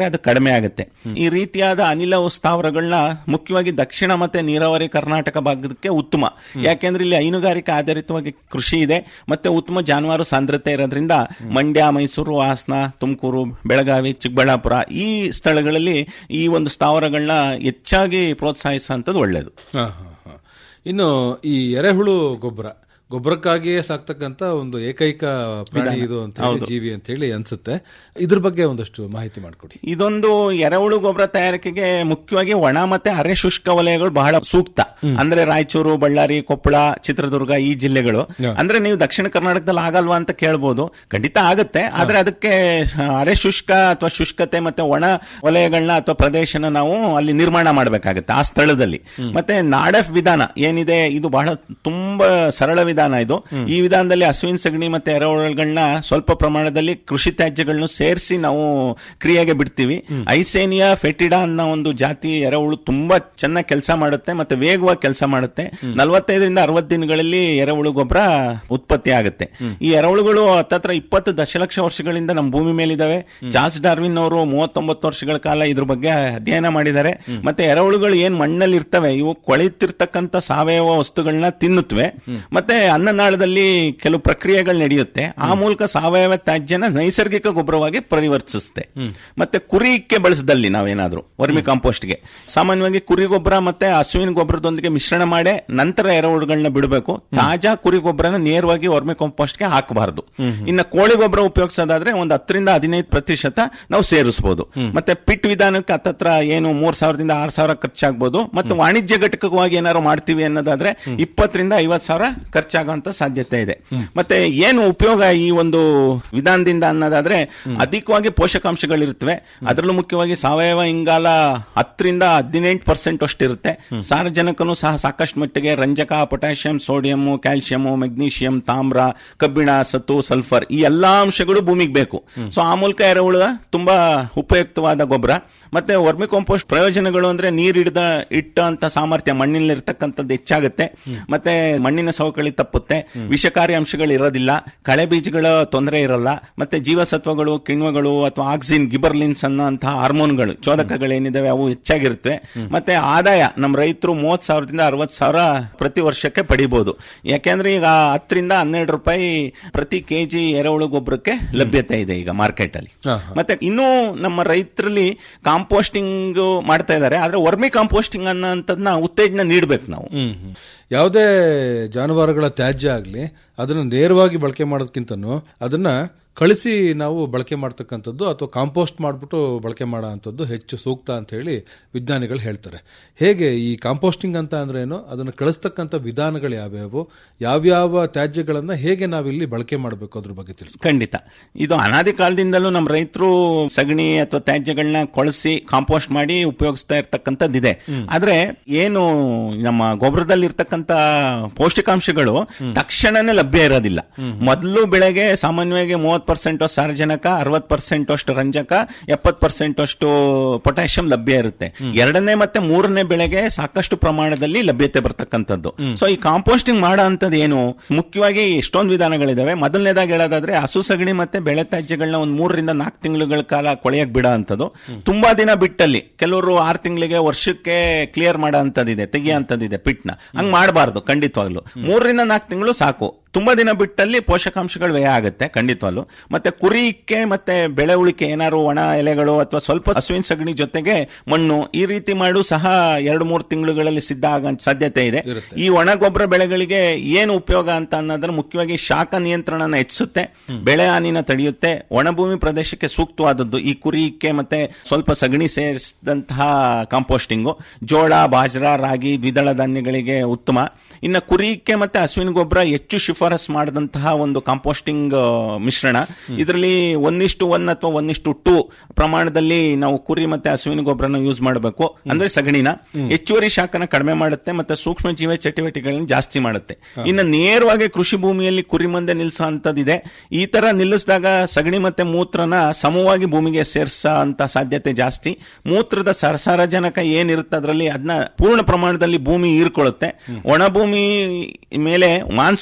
ಕಡಿಮೆ ಆಗುತ್ತೆ ಈ ರೀತಿಯಾದ ಅನಿಲ ಸ್ಥಾವರಗಳನ್ನ ಮುಖ್ಯವಾಗಿ ದಕ್ಷಿಣ ಮತ್ತೆ ನೀರಾವರಿ ಕರ್ನಾಟಕ ಭಾಗಕ್ಕೆ ಉತ್ತಮ ಯಾಕೆಂದ್ರೆ ಇಲ್ಲಿ ಹೈನುಗಾರಿಕೆ ಆಧಾರಿತವಾಗಿ ಕೃಷಿ ಇದೆ ಮತ್ತೆ ಉತ್ತಮ ಜಾನುವಾರು ಸಾಂದ್ರತೆ ಇರೋದ್ರಿಂದ ಮಂಡ್ಯ ಮೈಸೂರು ಹಾಸನ ತುಮಕೂರು ಬೆಳಗಾವಿ ಚಿಕ್ಕಬಳ್ಳಾಪುರ ಈ ಸ್ಥಳಗಳಲ್ಲಿ ಈ ಒಂದು ಸ್ಥಾವರಗಳನ್ನ ಹೆಚ್ಚಾಗಿ ಪ್ರೋತ್ಸಾಹಿಸುವಂಥದ್ದು ಒಳ್ಳೆಯದು ಹಾ, ಹಾ, ಹಾ. ಇನ್ನು ಈ ಎರೆಹುಳು ಗೊಬ್ಬರ ಗೊಬ್ಬರಕ್ಕಾಗಿಯೇ ಸಾಕ್ತಕ್ಕಂತ ಒಂದು ಏಕೈಕ ಪ್ರಾಣಿ ಇದು ಅಂತ ಹೇಳಿ ಜೀವಿ ಅಂತ ಹೇಳಿ ಅನ್ಸುತ್ತೆ ಇದ್ರ ಬಗ್ಗೆ ಒಂದಷ್ಟು ಮಾಹಿತಿ ಮಾಡಿಕೊಡಿ ಇದೊಂದು ಎರೆಹುಳು ಗೊಬ್ಬರ ತಯಾರಿಕೆಗೆ ಮುಖ್ಯವಾಗಿ ಒಣ ಮತ್ತೆ ಅರೆ ಶುಷ್ಕ ವಲಯಗಳು ಬಹಳ ಸೂಕ್ತ ಅಂದ್ರೆ ರಾಯಚೂರು ಬಳ್ಳಾರಿ ಕೊಪ್ಪಳ ಚಿತ್ರದುರ್ಗ ಈ ಜಿಲ್ಲೆಗಳು ಅಂದ್ರೆ ನೀವು ದಕ್ಷಿಣ ಕರ್ನಾಟಕದಲ್ಲಿ ಆಗಲ್ವಾ ಅಂತ ಕೇಳ್ಬೋದು ಖಂಡಿತ ಆಗುತ್ತೆ ಆದ್ರೆ ಅದಕ್ಕೆ ಅರೆ ಶುಷ್ಕ ಅಥವಾ ಶುಷ್ಕತೆ ಮತ್ತೆ ಒಣ ವಲಯಗಳನ್ನ ಅಥವಾ ಪ್ರದೇಶನ ನಾವು ಅಲ್ಲಿ ನಿರ್ಮಾಣ ಮಾಡಬೇಕಾಗುತ್ತೆ ಆ ಸ್ಥಳದಲ್ಲಿ ಮತ್ತೆ ನಾಡಫ್ ವಿಧಾನ ಏನಿದೆ ಇದು ಬಹಳ ತುಂಬಾ ಸರಳ ವಿಧಾನ ಇದು ಈ ವಿಧಾನದಲ್ಲಿ ಹಸುವಿನ ಸಗಣಿ ಮತ್ತೆ ಎರೆಹುಳುಗಳನ್ನ ಸ್ವಲ್ಪ ಪ್ರಮಾಣದಲ್ಲಿ ಕೃಷಿ ತ್ಯಾಜ್ಯಗಳನ್ನು ಸೇರಿಸಿ ನಾವು ಕ್ರಿಯೆಗೆ ಬಿಡ್ತೀವಿ ಐಸೇನಿಯಾ ಫೆಟಿಡಾ ಅನ್ನೋ ಒಂದು ಜಾತಿ ಎರೆಹುಳು ತುಂಬಾ ಚೆನ್ನಾಗಿ ಕೆಲಸ ಮಾಡುತ್ತೆ ಮತ್ತೆ ವೇಗವಾಗಿ ಕೆಲಸ ಮಾಡುತ್ತೆ ನಲವತ್ತೈದರಿಂದ ಅರವತ್ತು ದಿನಗಳಲ್ಲಿ ಎರೆಹುಳು ಗೊಬ್ಬರ ಉತ್ಪತ್ತಿ ಆಗುತ್ತೆ ಈ ಎರೆಹುಳುಗಳು ಹತ್ತತ್ರ ಇಪ್ಪತ್ತು ದಶಲಕ್ಷ ವರ್ಷಗಳಿಂದ ನಮ್ಮ ಭೂಮಿ ಮೇಲಿದಾವೆ ಚಾರ್ಲ್ಸ್ ಡಾರ್ವಿನ್ ಅವರು ಮೂವತ್ತೊಂಬತ್ತು ವರ್ಷಗಳ ಕಾಲ ಇದ್ರ ಬಗ್ಗೆ ಅಧ್ಯಯನ ಮಾಡಿದ್ದಾರೆ ಮತ್ತೆ ಎರೆಹುಳುಗಳು ಏನ್ ಮಣ್ಣಲ್ಲಿ ಇರ್ತವೆ ಇವು ಕೊಳೆತಿರ್ತಕ್ಕಂಥ ಸಾವಯವ ವಸ್ತುಗಳನ್ನ ತಿನ್ನುತ್ತವೆ ಮತ್ತೆ ಅನ್ನನಾಳದಲ್ಲಿ ಕೆಲವು ಪ್ರಕ್ರಿಯೆಗಳು ನಡೆಯುತ್ತೆ ಆ ಮೂಲಕ ಸಾವಯವ ತ್ಯಾಜ್ಯನ ನೈಸರ್ಗಿಕ ಗೊಬ್ಬರವಾಗಿ ಪರಿವರ್ತಿಸುತ್ತೆ ಮತ್ತೆ ಕುರಿಕ್ಕೆ ಬಳಸದಲ್ಲಿ ನಾವೇನಾದ್ರೂ ವರ್ಮಿ ಕಾಂಪೋಸ್ಟ್ಗೆ ಸಾಮಾನ್ಯವಾಗಿ ಕುರಿ ಗೊಬ್ಬರ ಮತ್ತೆ ಹಸುವಿನ ಗೊಬ್ಬರದೊಂದಿಗೆ ಮಿಶ್ರಣ ಮಾಡಿ ನಂತರ ಎರೆಹುಳುಗಳನ್ನ ಬಿಡಬೇಕು ತಾಜಾ ಕುರಿ ಗೊಬ್ಬರನ ನೇರವಾಗಿ ವರ್ಮಿ ಕಾಂಪೋಸ್ಟ್ಗೆ ಹಾಕಬಾರದು ಇನ್ನ ಕೋಳಿ ಗೊಬ್ಬರ ಉಪಯೋಗಿಸೋದಾದ್ರೆ ಒಂದು ಹತ್ತರಿಂದ ಹದಿನೈದು ಪ್ರತಿಶತ ನಾವು ಸೇರಿಸಬಹುದು ಮತ್ತೆ ಪಿಟ್ ವಿಧಾನಕ್ಕೆ ಹತ್ತತ್ರ ಏನು ಮೂರ್ ಸಾವಿರದಿಂದ ಆರ್ ಸಾವಿರ ಖರ್ಚಾಗ್ಬೋದು ಮತ್ತು ವಾಣಿಜ್ಯ ಘಟಕವಾಗಿ ಏನಾದ್ರು ಮಾಡ್ತೀವಿ ಅನ್ನೋದಾದ್ರೆ ಇಪ್ಪತ್ತರಿಂದ ಐವತ್ ಸಾವಿರ ಖರ್ಚಾಗುವಂತ ಸಾಧ್ಯತೆ ಇದೆ ಮತ್ತೆ ಏನು ಉಪಯೋಗ ಈ ಒಂದು ವಿಧಾನದಿಂದ ಅನ್ನೋದಾದ್ರೆ ಅಧಿಕವಾಗಿ ಪೋಷಕಾಂಶಗಳಿರುತ್ತವೆ ಅದರಲ್ಲೂ ಮುಖ್ಯವಾಗಿ ಸಾವಯವ ಇಂಗಾಲ ಹತ್ತರಿಂದ ಹದಿನೆಂಟು ಪರ್ಸೆಂಟ್ ಅಷ್ಟು ಇರುತ್ತೆ ಸಾರಜನಕನು ಸಹ ಸಾಕಷ್ಟು ಮಟ್ಟಿಗೆ ರಂಜಕ ಪೊಟ್ಯಾಷಿಯಂ ಸೋಡಿಯಂ ಕ್ಯಾಲ್ಸಿಯಂ ಮೆಗ್ನೀಷಿಯಂ ತಾಮ್ರ ಕಬ್ಬಿಣ ಸತ್ತು ಸಲ್ಫರ್ ಈ ಎಲ್ಲಾ ಅಂಶಗಳು ಭೂಮಿಗೆ ಬೇಕು ಸೊ ಆ ಮೂಲಕ ಎರೆಹುಳ ತುಂಬಾ ಉಪಯುಕ್ತವಾದ ಗೊಬ್ಬರ ಮತ್ತೆ ವರ್ಮಿ ಕಾಂಪೋಸ್ಟ್ ಪ್ರಯೋಜನಗಳು ಅಂದ್ರೆ ನೀರ್ ಹಿಡಿದ ಇಟ್ಟಂತ ಸಾಮರ್ಥ್ಯ ಮಣ್ಣಿನಲ್ಲಿ ಇರ್ತಕ್ಕಂಥದ್ದು ಹೆಚ್ಚಾಗುತ್ತೆ ಮತ್ತೆ ಮಣ್ಣಿನ ಸವಕಳಿ ತಪ್ಪುತ್ತೆ ವಿಷಕಾರಿ ಅಂಶಗಳು ಇರೋದಿಲ್ಲ ಕಳೆ ಬೀಜಗಳ ತೊಂದರೆ ಇರಲ್ಲ ಮತ್ತೆ ಜೀವಸತ್ವಗಳು ಕಿಣ್ವಗಳು ಅಥವಾ ಆಕ್ಸಿನ್ ಗಿಬರ್ಲಿನ್ಸ್ ಅನ್ನೋಂತಹ ಹಾರ್ಮೋನ್ಗಳು ಚೋದಕಗಳೇನಿದಾವೆ ಅವು ಹೆಚ್ಚಾಗಿರುತ್ತೆ ಮತ್ತೆ ಆದಾಯ ನಮ್ಮ ರೈತರು ಮೂವತ್ ಸಾವಿರದಿಂದ ಅರವತ್ ಸಾವಿರ ಪ್ರತಿ ವರ್ಷಕ್ಕೆ ಪಡಿಬಹುದು ಯಾಕೆಂದ್ರೆ ಈಗ ಹತ್ತರಿಂದ ಹನ್ನೆರಡು ರೂಪಾಯಿ ಪ್ರತಿ ಕೆಜಿ ಎರೆಹುಳು ಗೊಬ್ಬರಕ್ಕೆ ಲಭ್ಯತೆ ಇದೆ ಈಗ ಮಾರ್ಕೆಟ್ ಅಲ್ಲಿ ಹಾ, ಮತ್ತೆ ಇನ್ನೂ ನಮ್ಮ ರೈತರಲ್ಲಿ ಕಾಂಪೋಸ್ಟಿಂಗ್ ಮಾಡ್ತಾ ಇದ್ದಾರೆ ಆದ್ರೆ ವರ್ಮಿ ಕಾಂಪೋಸ್ಟಿಂಗ್ ಅನ್ನೋಂಥದ್ನ ಉತ್ತೇಜನ ನೀಡಬೇಕು ನಾವು ಹ್ಮ್ ಹ್ಮ್. ಯಾವುದೇ ಜಾನುವಾರುಗಳ ತ್ಯಾಜ್ಯ ಆಗ್ಲಿ ಅದನ್ನ ನೇರವಾಗಿ ಬಳಕೆ ಮಾಡೋದಕ್ಕಿಂತನೂ ಅದನ್ನ ಕಳಿಸಿ ನಾವು ಬಳಕೆ ಮಾಡ್ತಕ್ಕಂಥದ್ದು ಅಥವಾ ಕಾಂಪೋಸ್ಟ್ ಮಾಡ್ಬಿಟ್ಟು ಬಳಕೆ ಮಾಡೋ ಅಂಥದ್ದು ಹೆಚ್ಚು ಸೂಕ್ತ ಅಂತ ಹೇಳಿ ವಿಜ್ಞಾನಿಗಳು ಹೇಳ್ತಾರೆ ಹೇಗೆ ಈ ಕಾಂಪೋಸ್ಟಿಂಗ್ ಅಂತ ಅಂದ್ರೆ ಏನು ಅದನ್ನು ಕಳಿಸ್ತಕ್ಕಂಥ ವಿಧಾನಗಳು ಯಾವ್ಯಾವು ಯಾವ್ಯಾವ ತ್ಯಾಜ್ಯಗಳನ್ನ ಹೇಗೆ ನಾವಿಲ್ಲಿ ಬಳಕೆ ಮಾಡಬೇಕು ಅದ್ರ ಬಗ್ಗೆ ತಿಳಿಸ್ ಖಂಡಿತ ಇದು ಅನಾದಿ ಕಾಲದಿಂದಲೂ ನಮ್ಮ ರೈತರು ಸಗಣಿ ಅಥವಾ ತ್ಯಾಜ್ಯಗಳನ್ನ ಕೊಳಸಿ ಕಾಂಪೋಸ್ಟ್ ಮಾಡಿ ಉಪಯೋಗಿಸ್ತಾ ಇರ್ತಕ್ಕಂಥದ್ದಿದೆ ಆದ್ರೆ ಏನು ನಮ್ಮ ಗೊಬ್ಬರದಲ್ಲಿ ಇರ್ತಕ್ಕಂಥ ಪೌಷ್ಟಿಕಾಂಶಗಳು ತಕ್ಷಣನೇ ಲಭ್ಯ ಇರೋದಿಲ್ಲ ಮೊದಲು ಬೆಳೆಗೆ ಸಾಮಾನ್ಯವಾಗಿ ಮೂವತ್ ಪರ್ಸೆಂಟ್ ಸಾರಜನಕ ಅರವತ್ ಪರ್ಸೆಂಟ್ ಅಷ್ಟು ರಂಜಕ ಎಪ್ಪತ್ ಪರ್ಸೆಂಟ್ ಅಷ್ಟು ಪೊಟ್ಯಾಷಿಯಂ ಲಭ್ಯ ಇರುತ್ತೆ ಎರಡನೇ ಮತ್ತೆ ಮೂರನೇ ಬೆಳೆಗೆ ಸಾಕಷ್ಟು ಪ್ರಮಾಣದಲ್ಲಿ ಲಭ್ಯತೆ ಬರ್ತಕ್ಕಂಥದ್ದು ಸೊ ಈ ಕಾಂಪೋಸ್ಟಿಂಗ್ ಮಾಡೋ ಅಂತದ್ದು ಏನು ಮುಖ್ಯವಾಗಿ ಎಷ್ಟೊಂದು ವಿಧಾನಗಳಿದಾವೆ ಮೊದಲನೇದಾಗಿ ಹೇಳೋದಾದ್ರೆ ಹಸು ಸಗಣಿ ಮತ್ತೆ ಬೆಳೆ ತ್ಯಾಜ್ಯಗಳನ್ನ ಒಂದು ಮೂರರಿಂದ ನಾಲ್ಕು ತಿಂಗಳುಗಳ ಕಾಲ ಕೊಳೆಯಕ್ ಬಿಡೋ ಅಂತದ್ದು ತುಂಬಾ ದಿನ ಬಿಟ್ಟಲ್ಲಿ ಕೆಲವರು ಆರು ತಿಂಗಳಿಗೆ ವರ್ಷಕ್ಕೆ ಕ್ಲಿಯರ್ ಮಾಡೋ ಅಂತದಿದೆ ತೆಗಿಯೋ ಅಂತದಿದೆ ಪಿಟ್ನ ಹಂಗ್ ಮಾಡಬಾರ್ದು ಖಂಡಿತವಾಗ್ಲು ಮೂರರಿಂದ ನಾಲ್ಕು ತಿಂಗಳು ಸಾಕು ತುಂಬಾ ದಿನ ಬಿಟ್ಟಲ್ಲಿ ಪೋಷಕಾಂಶಗಳು ವ್ಯಯ ಆಗುತ್ತೆ ಖಂಡಿತವಾಗ್ಲು ಮತ್ತೆ ಕುರಿಕ್ಕೆ ಮತ್ತೆ ಬೆಳೆ ಉಳಿಕೆ ಏನಾದ್ರು ಒಣ ಎಲೆಗಳು ಅಥವಾ ಸ್ವಲ್ಪ ಹಸುವಿನ ಸಗಣಿ ಜೊತೆಗೆ ಮಣ್ಣು ಈ ರೀತಿ ಮಾಡು ಸಹ ಎರಡು ಮೂರು ತಿಂಗಳುಗಳಲ್ಲಿ ಸಿದ್ಧ ಆಗೋ ಸಾಧ್ಯತೆ ಇದೆ ಈ ಒಣ ಗೊಬ್ಬರ ಬೆಳೆಗಳಿಗೆ ಏನು ಉಪಯೋಗ ಅಂತ ಅನ್ನೋದ್ರ ಮುಖ್ಯವಾಗಿ ಶಾಖ ನಿಯಂತ್ರಣನ ಹೆಚ್ಚಿಸುತ್ತೆ ಬೆಳೆ ಹಾನಿನ ತಡೆಯುತ್ತೆ ಒಣಭೂಮಿ ಪ್ರದೇಶಕ್ಕೆ ಸೂಕ್ತವಾದದ್ದು ಈ ಕುರಿಕ್ಕೆ ಮತ್ತೆ ಸ್ವಲ್ಪ ಸಗಣಿ ಸೇರಿಸಿದಂತಹ ಕಾಂಪೋಸ್ಟಿಂಗು ಜೋಳ ಬಾಜ್ರಾ ರಾಗಿ ದ್ವಿದಳ ಧಾನ್ಯಗಳಿಗೆ ಉತ್ತಮ ಇನ್ನು ಕುರಿಕ್ಕೆ ಮತ್ತೆ ಹಸುವಿನ ಗೊಬ್ಬರ ಹೆಚ್ಚು ಶಿಫಾರಸ್ ಮಾಡಿದಂತಹ ಒಂದು ಕಾಂಪೋಸ್ಟಿಂಗ್ ಆ, ಮಿಶ್ರಣ ಇದರಲ್ಲಿ ಒಂದಿಷ್ಟು ಒನ್ ಅಥವಾ ಒಂದಿಷ್ಟು ಟೂ ಪ್ರಮಾಣದಲ್ಲಿ ನಾವು ಕುರಿ ಮತ್ತೆ ಹಸುವಿನ ಗೊಬ್ಬರನ ಯೂಸ್ ಮಾಡಬೇಕು ಅಂದ್ರೆ ಸಗಣಿನ ಹೆಚ್ಚುವರಿ ಶಾಖನ ಕಡಿಮೆ ಮಾಡುತ್ತೆ ಮತ್ತೆ ಸೂಕ್ಷ್ಮ ಜೀವ ಚಟುವಟಿಕೆಗಳನ್ನ ಜಾಸ್ತಿ ಮಾಡುತ್ತೆ ಇನ್ನು ನೇರವಾಗಿ ಕೃಷಿ ಭೂಮಿಯಲ್ಲಿ ಕುರಿ ಮುಂದೆ ನಿಲ್ಲಿಸೋ ಅಂತದಿದೆ ಈ ತರ ನಿಲ್ಲಿಸಿದಾಗ ಸಗಣಿ ಮತ್ತೆ ಮೂತ್ರನ ಸಮವಾಗಿ ಭೂಮಿಗೆ ಸೇರ್ಸೋ ಅಂತ ಸಾಧ್ಯತೆ ಜಾಸ್ತಿ ಮೂತ್ರದ ಸರಸಾರಜನಕ ಏನಿರುತ್ತೆ ಅದರಲ್ಲಿ ಅದನ್ನ ಪೂರ್ಣ ಪ್ರಮಾಣದಲ್ಲಿ ಭೂಮಿ ಹೀರ್ಕೊಳ್ಳುತ್ತೆ ಒಣ ಭೂಮಿ ಮೇಲೆ ಮಾನ್ಸೂನ್ಗೂ ಮುಂಚೆ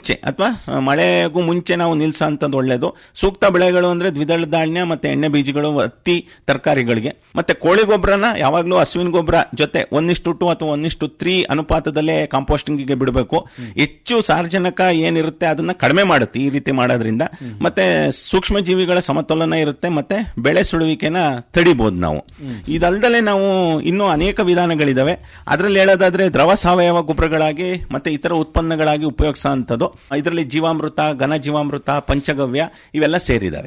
ಮುಂಚೆ ಅಥವಾ ಮಳೆಗೂ ಮುಂಚೆ ನಾವು ನಿಲ್ಸಂತದ್ದು ಒಳ್ಳೇದು ಸೂಕ್ತ ಬೆಳೆಗಳು ಅಂದ್ರೆ ದ್ವಿದಳ ಧಾನ್ಯ ಮತ್ತೆ ಎಣ್ಣೆ ಬೀಜಗಳು ಹತ್ತಿ ತರಕಾರಿಗಳಿಗೆ ಮತ್ತೆ ಕೋಳಿ ಗೊಬ್ಬರನ ಯಾವಾಗಲೂ ಹಸುವಿನ ಗೊಬ್ಬರ ಜೊತೆ ಒಂದಿಷ್ಟು ಟು ಅಥವಾ ಒಂದಿಷ್ಟು ತ್ರೀ ಅನುಪಾತದಲ್ಲೇ ಕಾಂಪೋಸ್ಟಿಂಗ್ಗೆ ಬಿಡಬೇಕು ಹೆಚ್ಚು ಸಾರ್ವಜನಿಕ ಏನಿರುತ್ತೆ ಅದನ್ನ ಕಡಿಮೆ ಮಾಡುತ್ತೆ ಈ ರೀತಿ ಮಾಡೋದ್ರಿಂದ ಮತ್ತೆ ಸೂಕ್ಷ್ಮ ಜೀವಿಗಳ ಸಮತೋಲನ ಇರುತ್ತೆ ಮತ್ತೆ ಬೆಳೆ ಸುಡುವಿಕೆನ ತಡಿಬಹುದು ನಾವು ಇದಲ್ದಲೆ ನಾವು ಇನ್ನೂ ಅನೇಕ ವಿಧಾನಗಳಿದಾವೆ ಅದರಲ್ಲಿ ಹೇಳೋದಾದ್ರೆ ದ್ರವ ಸಾವಯವ ಗೊಬ್ಬರಗಳಾಗಿ ಮತ್ತೆ ಇತರ ಉತ್ಪನ್ನಗಳಾಗಿ ಉಪಯೋಗಿಸುವಂಥದ್ದು ಇದರಲ್ಲಿ ಜೀವಾಮೃತ ಘನ ಜೀವಾಮೃತ ಪಂಚಗವ್ಯ ಇವೆಲ್ಲ ಸೇರಿದಾವೆ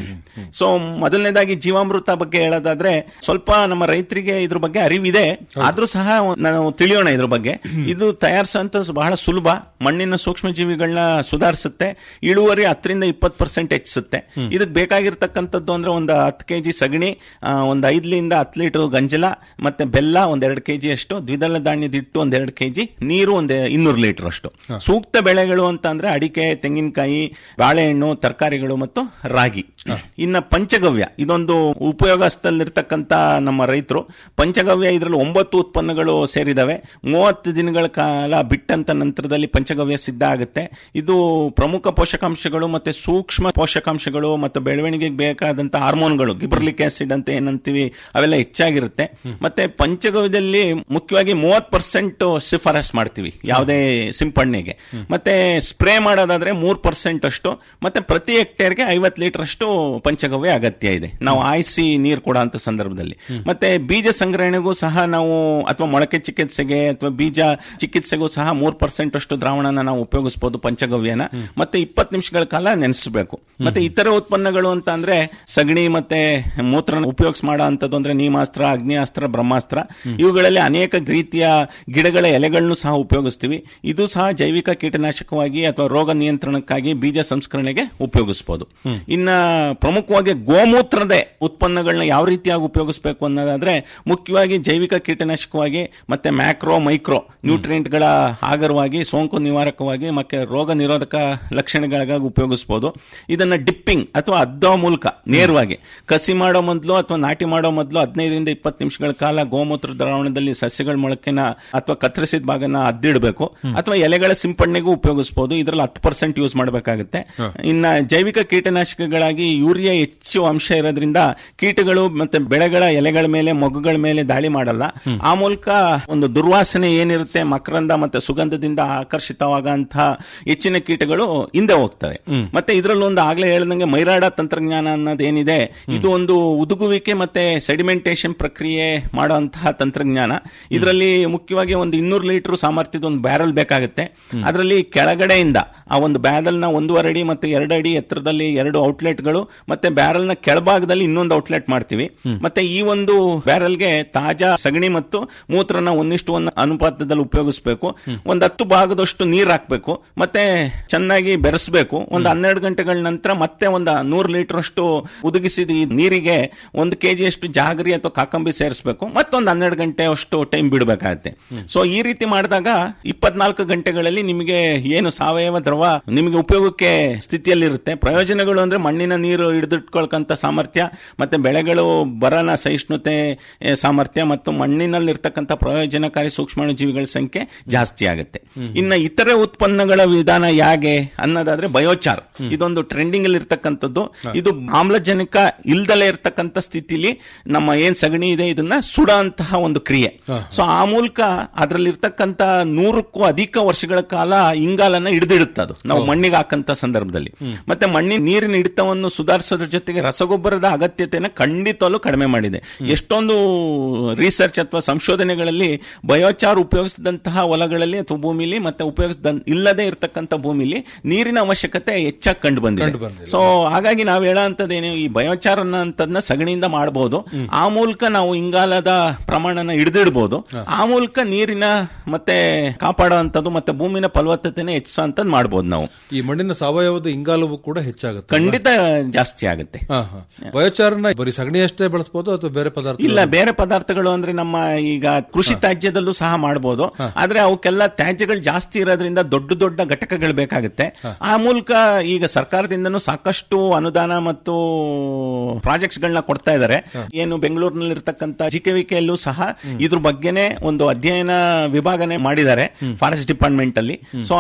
ಸೊ ಮೊದಲನೇದಾಗಿ ಜೀವಾಮೃತ ಬಗ್ಗೆ ಹೇಳೋದಾದ್ರೆ ಸ್ವಲ್ಪ ನಮ್ಮ ರೈತರಿಗೆ ಇದ್ರ ಬಗ್ಗೆ ಅರಿವಿದೆ ಆದ್ರೂ ಸಹ ನಾವು ತಿಳಿಯೋಣ ಇದ್ರ ಬಗ್ಗೆ ಇದು ತಯಾರಿಸುವಂತ ಬಹಳ ಸುಲಭ ಮಣ್ಣಿನ ಸೂಕ್ಷ್ಮ ಜೀವಿಗಳನ್ನ ಸುಧಾರಿಸುತ್ತೆ ಇಳುವರಿ ಹತ್ತರಿಂದ ಇಪ್ಪತ್ತು ಪರ್ಸೆಂಟ್ ಹೆಚ್ಚಿಸುತ್ತೆ ಇದಕ್ಕೆ ಬೇಕಾಗಿರ್ತಕ್ಕಂಥದ್ದು ಅಂದ್ರೆ ಒಂದು ಹತ್ತು ಕೆಜಿ ಸಗಣಿ ಆ, ಒಂದು ಐದರಿಂದ ಹತ್ತು ಲೀಟರ್ ಗಂಜಲ ಮತ್ತೆ ಬೆಲ್ಲ ಒಂದ್ ಎರಡು ಕೆಜಿ ಅಷ್ಟು ದ್ವಿದಳ ಧಾನ್ಯದ ಹಿಟ್ಟು ಒಂದ್ ಎರಡು ಕೆಜಿ ನೀರು ಒಂದ್ ಇನ್ನೂರು ಲೀಟರ್ ಅಷ್ಟು ಸೂಕ್ತ ಬೆಳೆಗಳು ಅಂತ ಅಂದ್ರೆ ಅಡಿಕೆ ತೆಂಗಿನಕಾಯಿ ಬಾಳೆಹಣ್ಣು ತರಕಾರಿಗಳು ಮತ್ತು ರಾಗಿ ಇನ್ನ ಪಂಚಗವ್ಯ ಇದೊಂದು ಉಪಯೋಗಸ್ಥಲ್ಲಿರ್ತಕ್ಕಂಥ ನಮ್ಮ ರೈತರು ಪಂಚಗವ್ಯ ಇದರಲ್ಲಿ ಒಂಬತ್ತು ಉತ್ಪನ್ನಗಳು ಸೇರಿದಾವೆ ಮೂವತ್ತು ದಿನಗಳ ಕಾಲ ಬಿಟ್ಟಂತ ನಂತರದಲ್ಲಿ ಪಂಚಗವ್ಯ ಸಿದ್ಧ ಆಗುತ್ತೆ ಇದು ಪ್ರಮುಖ ಪೋಷಕಾಂಶಗಳು ಮತ್ತೆ ಸೂಕ್ಷ್ಮ ಪೋಷಕಾಂಶಗಳು ಮತ್ತು ಬೆಳವಣಿಗೆಗೆ ಬೇಕಾದಂತ ಹಾರ್ಮೋನ್ಗಳು ಗಿಬರ್ಲಿಕ್ ಆಸಿಡ್ ಅಂತ ಏನಂತೀವಿ ಅವೆಲ್ಲ ಹೆಚ್ಚಾಗಿರುತ್ತೆ ಮತ್ತೆ ಪಂಚಗವ್ಯದಲ್ಲಿ ಮುಖ್ಯವಾಗಿ ಮೂವತ್ ಪರ್ಸೆಂಟ್ ಶಿಫಾರಸ್ ಮಾಡ್ತೀವಿ ಯಾವುದೇ ಸಿಂಪಡಣೆಗೆ ಮತ್ತೆ ಸ್ಪ್ರೇ ಮಾಡೋದಾದ್ರೆ ಮೂರ್ ಪರ್ಸೆಂಟ್ ಅಷ್ಟು ಮತ್ತೆ ಪ್ರತಿ ಹೆಕ್ಟೇರ್ಗೆ ಐವತ್ತು ಲೀಟರ್ ಅಷ್ಟು ಪಂಚಗವ್ಯ ಅಗತ್ಯ ಇದೆ ನಾವು ಆಯಿಸಿ ನೀರು ಕೊಡೋ ಅಂತ ಸಂದರ್ಭದಲ್ಲಿ ಮತ್ತೆ ಬೀಜ ಸಂಗ್ರಹಣೆಗೂ ಸಹ ನಾವು ಅಥವಾ ಮೊಳಕೆ ಚಿಕಿತ್ಸೆಗೆ ಅಥವಾ ಬೀಜ ಚಿಕಿತ್ಸೆಗೂ ಸಹ ಮೂರ್ ಪರ್ಸೆಂಟ್ ಅಷ್ಟು ದ್ರಾವಣನ ನಾವು ಉಪಯೋಗಿಸಬಹುದು ಪಂಚಗವ್ಯನ ಮತ್ತೆ ಇಪ್ಪತ್ತು ನಿಮಿಷಗಳ ಕಾಲ ನೆನೆಸಬೇಕು ಮತ್ತೆ ಇತರ ಉತ್ಪನ್ನಗಳು ಅಂತ ಅಂದ್ರೆ ಸಗಣಿ ಮತ್ತೆ ಮೂತ್ರ ಉಪಯೋಗಿಸ್ ಮಾಡೋ ಅಂತದ್ದು ಅಂದ್ರೆ ನೀಮಾಸ್ತ್ರ ಅಗ್ನಿಯಾಸ್ತ್ರ ಬ್ರಹ್ಮಾಸ್ತ್ರ ಇವುಗಳಲ್ಲಿ ಅನೇಕ ರೀತಿಯ ಗಿಡಗಳ ಎಲೆಗಳನ್ನು ಸಹ ಉಪಯೋಗಿಸ್ತೀವಿ ಇದು ಸಹ ಜೈವಿಕ ಕೀಟನಾಶಕವಾಗಿ ಅಥವಾ ರೋಗ ನಿಯಂತ್ರಣಕ್ಕಾಗಿ ಬೀಜ ಸಂಸ್ಕರಣೆಗೆ ಉಪಯೋಗಿಸಬಹುದು ಇನ್ನ ಪ್ರಮುಖವಾಗಿ ಗೋಮೂತ್ರದ ಉತ್ಪನ್ನಗಳನ್ನ ಯಾವ ರೀತಿಯಾಗಿ ಉಪಯೋಗಿಸಬೇಕು ಅನ್ನೋದಾದ್ರೆ ಮುಖ್ಯವಾಗಿ ಜೈವಿಕ ಕೀಟನಾಶಕವಾಗಿ ಮತ್ತೆ ಮ್ಯಾಕ್ರೋ ಮೈಕ್ರೋ ನ್ಯೂಟ್ರಿಯೆಂಟ್ಗಳ ಆಗರವಾಗಿ ಸೋಂಕು ನಿವಾರಕವಾಗಿ ಮತ್ತೆ ರೋಗ ನಿರೋಧಕ ಲಕ್ಷಣಗಳಿಗಾಗಿ ಉಪಯೋಗಿಸಬಹುದು ಇದನ್ನ ಡಿಪ್ಪಿಂಗ್ ಅಥವಾ ಅದ್ದೋ ಮೂಲಕ ನೇರವಾಗಿ ಕಸಿ ಮಾಡೋ ಮೊದಲು ಅಥವಾ ನಾಟಿ ಮಾಡೋ ಮೊದಲು ಹದಿನೈದರಿಂದ ಇಪ್ಪತ್ತು ನಿಮಿಷಗಳ ಕಾಲ ಗೋಮೂತ್ರ ದ್ರಾವಣದಲ್ಲಿ ಸಸ್ಯಗಳ ಮೊಳಕೆನ ಅಥವಾ ಕತ್ತರಿಸಿದ ಭಾಗನ ಅದ್ದಿಡಬೇಕು ಅಥವಾ ಎಲೆಗಳ ಸಿಂಪಡಣೆಗೂ ಉಪಯೋಗಿಸಬಹುದು ಇದರಲ್ಲಿ ಹತ್ತು ಪರ್ಸೆಂಟ್ ಯೂಸ್ ಮಾಡಬೇಕಾಗುತ್ತೆ ಇನ್ನ ಜೈವಿಕ ಕೀಟನಾಶಕಗಳಾಗಿ ಯೂರಿಯಾ ಹೆಚ್ಚು ಅಂಶ ಇರೋದ್ರಿಂದ ಕೀಟಗಳು ಮತ್ತೆ ಬೆಳೆಗಳ ಎಲೆಗಳ ಮೇಲೆ ಮೊಗ್ಗುಗಳ ಮೇಲೆ ದಾಳಿ ಮಾಡಲ್ಲ ಆ ಮೂಲಕ ಒಂದು ದುರ್ವಾಸನೆ ಏನಿರುತ್ತೆ ಮಕರಂದ ಮತ್ತೆ ಸುಗಂಧದಿಂದ ಆಕರ್ಷಿತವಾಗಂತಹ ಹೆಚ್ಚಿನ ಕೀಟಗಳು ಹಿಂದೆ ಹೋಗ್ತವೆ ಮತ್ತೆ ಇದರಲ್ಲಿ ಒಂದು ಆಗ್ಲೇ ಹೇಳ್ದಂಗೆ ಮೈರಾಡ ತಂತ್ರಜ್ಞಾನ ಅನ್ನೋದು ಏನಿದೆ ಇದು ಒಂದು ಉದುಗುವಿಕೆ ಮತ್ತೆ ಸೆಡಿಮೆಂಟೇಶನ್ ಪ್ರಕ್ರಿಯೆ ಮಾಡುವಂತಹ ತಂತ್ರಜ್ಞಾನ ಇದರಲ್ಲಿ ಮುಖ್ಯವಾಗಿ ಒಂದು ಇನ್ನೂರು ಲೀಟರ್ ಸಾಮರ್ಥ್ಯದ ಒಂದು ಬ್ಯಾರಲ್ ಬೇಕಾಗುತ್ತೆ ಅದರಲ್ಲಿ ಕೆಳಗಡೆಯಿಂದ ಆ ಒಂದು ಬ್ಯಾರಲ್ ನ ಒಂದೂವರೆ ಅಡಿ ಮತ್ತೆ ಎರಡು ಅಡಿ ಎತ್ತರದಲ್ಲಿ ಎರಡು ಔಟ್ಲೆಟ್ಗಳು ಮತ್ತೆ ಬ್ಯಾರಲ್ ನ ಕೆಳಭಾಗದಲ್ಲಿ ಇನ್ನೊಂದು ಔಟ್ಲೆಟ್ ಮಾಡ್ತೀವಿ ಮತ್ತೆ ಈ ಒಂದು ಬ್ಯಾರಲ್ಗೆ ತಾಜಾ ಸಗಣಿ ಮತ್ತು ಮೂತ್ರನ ಒಂದಿಷ್ಟು ಒಂದು ಅನುಪಾತದಲ್ಲಿ ಉಪಯೋಗಿಸಬೇಕು ಒಂದು ಹತ್ತು ಭಾಗದಷ್ಟು ನೀರು ಹಾಕ್ಬೇಕು ಮತ್ತೆ ಚೆನ್ನಾಗಿ ಬೆರೆಸಬೇಕು ಒಂದು ಹನ್ನೆರಡು ಗಂಟೆಗಳ ನಂತರ ಮತ್ತೆ ಒಂದು ನೂರು ಲೀಟರ್ ಅಷ್ಟು ಉದುಗಿಸಿದ ಈ ನೀರಿಗೆ ಒಂದು ಕೆಜಿ ಅಷ್ಟು ಜಾಗರಿ ಅಥವಾ ಕಾಕಂಬಿ ಸೇರಿಸಬೇಕು ಮತ್ತೊಂದು ಹನ್ನೆರಡು ಗಂಟೆ ಅಷ್ಟು ಟೈಮ್ ಬಿಡಬೇಕಾಗತ್ತೆ ಸೊ ಈ ರೀತಿ ಮಾಡಿದಾಗ ಇಪ್ಪತ್ನಾಲ್ಕು ಗಂಟೆಗಳಲ್ಲಿ ನಿಮಗೆ ಏನು ಸಾವಯವ ದ್ರವ ನಿಮಗೆ ಉಪಯೋಗಕ್ಕೆ ಸ್ಥಿತಿಯಲ್ಲಿರುತ್ತೆ ಪ್ರಯೋಜನಗಳು ಅಂದ್ರೆ ಮಣ್ಣಿನ ನೀರು ಹಿಡಿದಿಟ್ಕೊಳ್ಕಂತ ಸಾಮರ್ಥ್ಯ ಮತ್ತೆ ಬೆಳೆಗಳು ಬರನ ಸಹಿಷ್ಣುತೆ ಎ, ಸಾಮರ್ಥ್ಯ ಮತ್ತು ಮಣ್ಣಿನಲ್ಲಿರ್ತಕ್ಕಂಥ ಪ್ರಯೋಜನಕಾರಿ ಸೂಕ್ಷ್ಮಾಣು ಜೀವಿಗಳ ಸಂಖ್ಯೆ ಜಾಸ್ತಿ ಆಗುತ್ತೆ ಇನ್ನ ಇತರೆ ಉತ್ಪನ್ನಗಳ ವಿಧಾನ ಹೇಗೆ ಅನ್ನೋದಾದ್ರೆ ಬಯೋಚಾರ್ ಇದೊಂದು ಟ್ರೆಂಡಿಂಗ್ ಅಲ್ಲಿ ಇರ್ತಕ್ಕಂಥದ್ದು ಇದು ಆಮ್ಲಜನಕ ಇಲ್ದಲೇ ಇರ್ತಕ್ಕಂಥ ಸ್ಥಿತಿಲಿ ನಮ್ಮ ಏನ್ ಸಗಣಿ ಇದೆ ಇದನ್ನ ಸುಡಂತಹ ಒಂದು ಕ್ರಿಯೆ ಸೊ ಆ ಮೂಲಕ ಅದರಲ್ಲಿರ್ತಕ್ಕಂಥ ನೂರಕ್ಕೂ ಅಧಿಕ ವರ್ಷಗಳ ಕಾಲ ಇಂಗಾಲನ್ನ ಹಿಡಿದಿಡುತ್ತೆ ಅದು ನಾವು ಮಣ್ಣಿಗೆ ಹಾಕಂತ ಸಂದರ್ಭದಲ್ಲಿ ಮತ್ತೆ ಮಣ್ಣಿನ ನೀರಿನ ಹಿಡಿತವನ್ನು ಸುಧಾರಿಸೋದ್ರ ಜೊತೆಗೆ ರಸಗೊಬ್ಬರದ ಅಗತ್ಯತೆಯನ್ನು ಖಂಡಿತವಲ್ಲೂ ಕಡಿಮೆ ಮಾಡಿದೆ ಎಷ್ಟೊಂದು ರಿಸರ್ಚ್ ಅಥವಾ ಸಂಶೋಧನೆಗಳಲ್ಲಿ ಬಯೋಚಾರ್ ಉಪಯೋಗಿಸಿದಂತಹ ಹೊಲಗಳಲ್ಲಿ ಅಥವಾ ಭೂಮಿಲಿ ಮತ್ತೆ ಉಪಯೋಗಿಸಿದ ಇಲ್ಲದೆ ಇರತಕ್ಕಂಥ ಭೂಮಿಲಿ ನೀರಿನ ಅವಶ್ಯಕತೆ ಹೆಚ್ಚಾಗಿ ಕಂಡು ಬಂದಿದೆ ಕಂಡು ಬಂದಿದೆ. ಸೊ ಹಾಗಾಗಿ ನಾವು ಹೇಳೋಂಥದ್ದೇನು ಈ ಬಯೋಚಾರ್ ಅನ್ನೋಂಥದ್ನ ಸಗಣಿಯಿಂದ ಮಾಡಬಹುದು ಆ ಮೂಲಕ ನಾವು ಇಂಗಾಲದ ಪ್ರಮಾಣನ ಹಿಡಿದಿಡಬಹುದು ಆ ಮೂಲಕ ನೀರಿನ ಮತ್ತೆ ಕಾಪಾಡುವಂಥದ್ದು ಮತ್ತೆ ಭೂಮಿನ ಫಲವತ್ತತೆನ ಹೆಚ್ಚಿಸುವಂಥದ್ದು ಮಾಡಬಹುದು ನಾವು ಈ ಮಣ್ಣಿನ ಸಾವಯವದ ಇಂಗಾಲವು ಕೂಡ ಹೆಚ್ಚಾಗುತ್ತೆ ಖಂಡಿತ ಜಾಸ್ತಿ ಆಗುತ್ತೆ ಹಾ ಹಾ ಬಯೋಚಾರನ ಬರೀ ಸಗಣಿ ಅಷ್ಟೇ ಬಳಸಬಹುದು ಅಥವಾ ಬೇರೆ ಪದಾರ್ಥ ಇಲ್ಲ ಬೇರೆ ಪದಾರ್ಥಗಳು ಅಂದ್ರೆ ನಮ್ಮ ಈಗ ಕೃಷಿ ತ್ಯಾಜ್ಯದಲ್ಲೂ ಸಹ ಮಾಡಬಹುದು ಆದ್ರೆ ಅವಕ್ಕೆಲ್ಲ ತ್ಯಾಜ್ಯಗಳು ಜಾಸ್ತಿ ಇರೋದ್ರಿಂದ ದೊಡ್ಡ ದೊಡ್ಡ ಘಟಕಗಳು ಬೇಕಾಗುತ್ತೆ ಆ ಮೂಲಕ ಈಗ ಸರ್ಕಾರದಿಂದನೂ ಸಾಕಷ್ಟು ಅನುದಾನ ಮತ್ತು ಪ್ರಾಜೆಕ್ಟ್ಸ್ ಗಳನ್ನ ಕೊಡ್ತಾ ಇದ್ದಾರೆ ಏನು ಬೆಂಗಳೂರಿನಲ್ಲಿ ಇರ್ತಕ್ಕಂಥ ಜಿಕೆವಿಕೆಯಲ್ಲೂ ಸಹ ಇದ್ರ ಬಗ್ಗೆನೇ ಒಂದು ಅಧ್ಯಯನ ವಿಭಾಗನೆ ಮಾಡಿದ್ದಾರೆ ಫಾರೆಸ್ಟ್ ಡಿಪಾರ್ಟ್ಮೆಂಟ್ ಅಲ್ಲಿ ಸೊ ಆ ಮೂಲಕ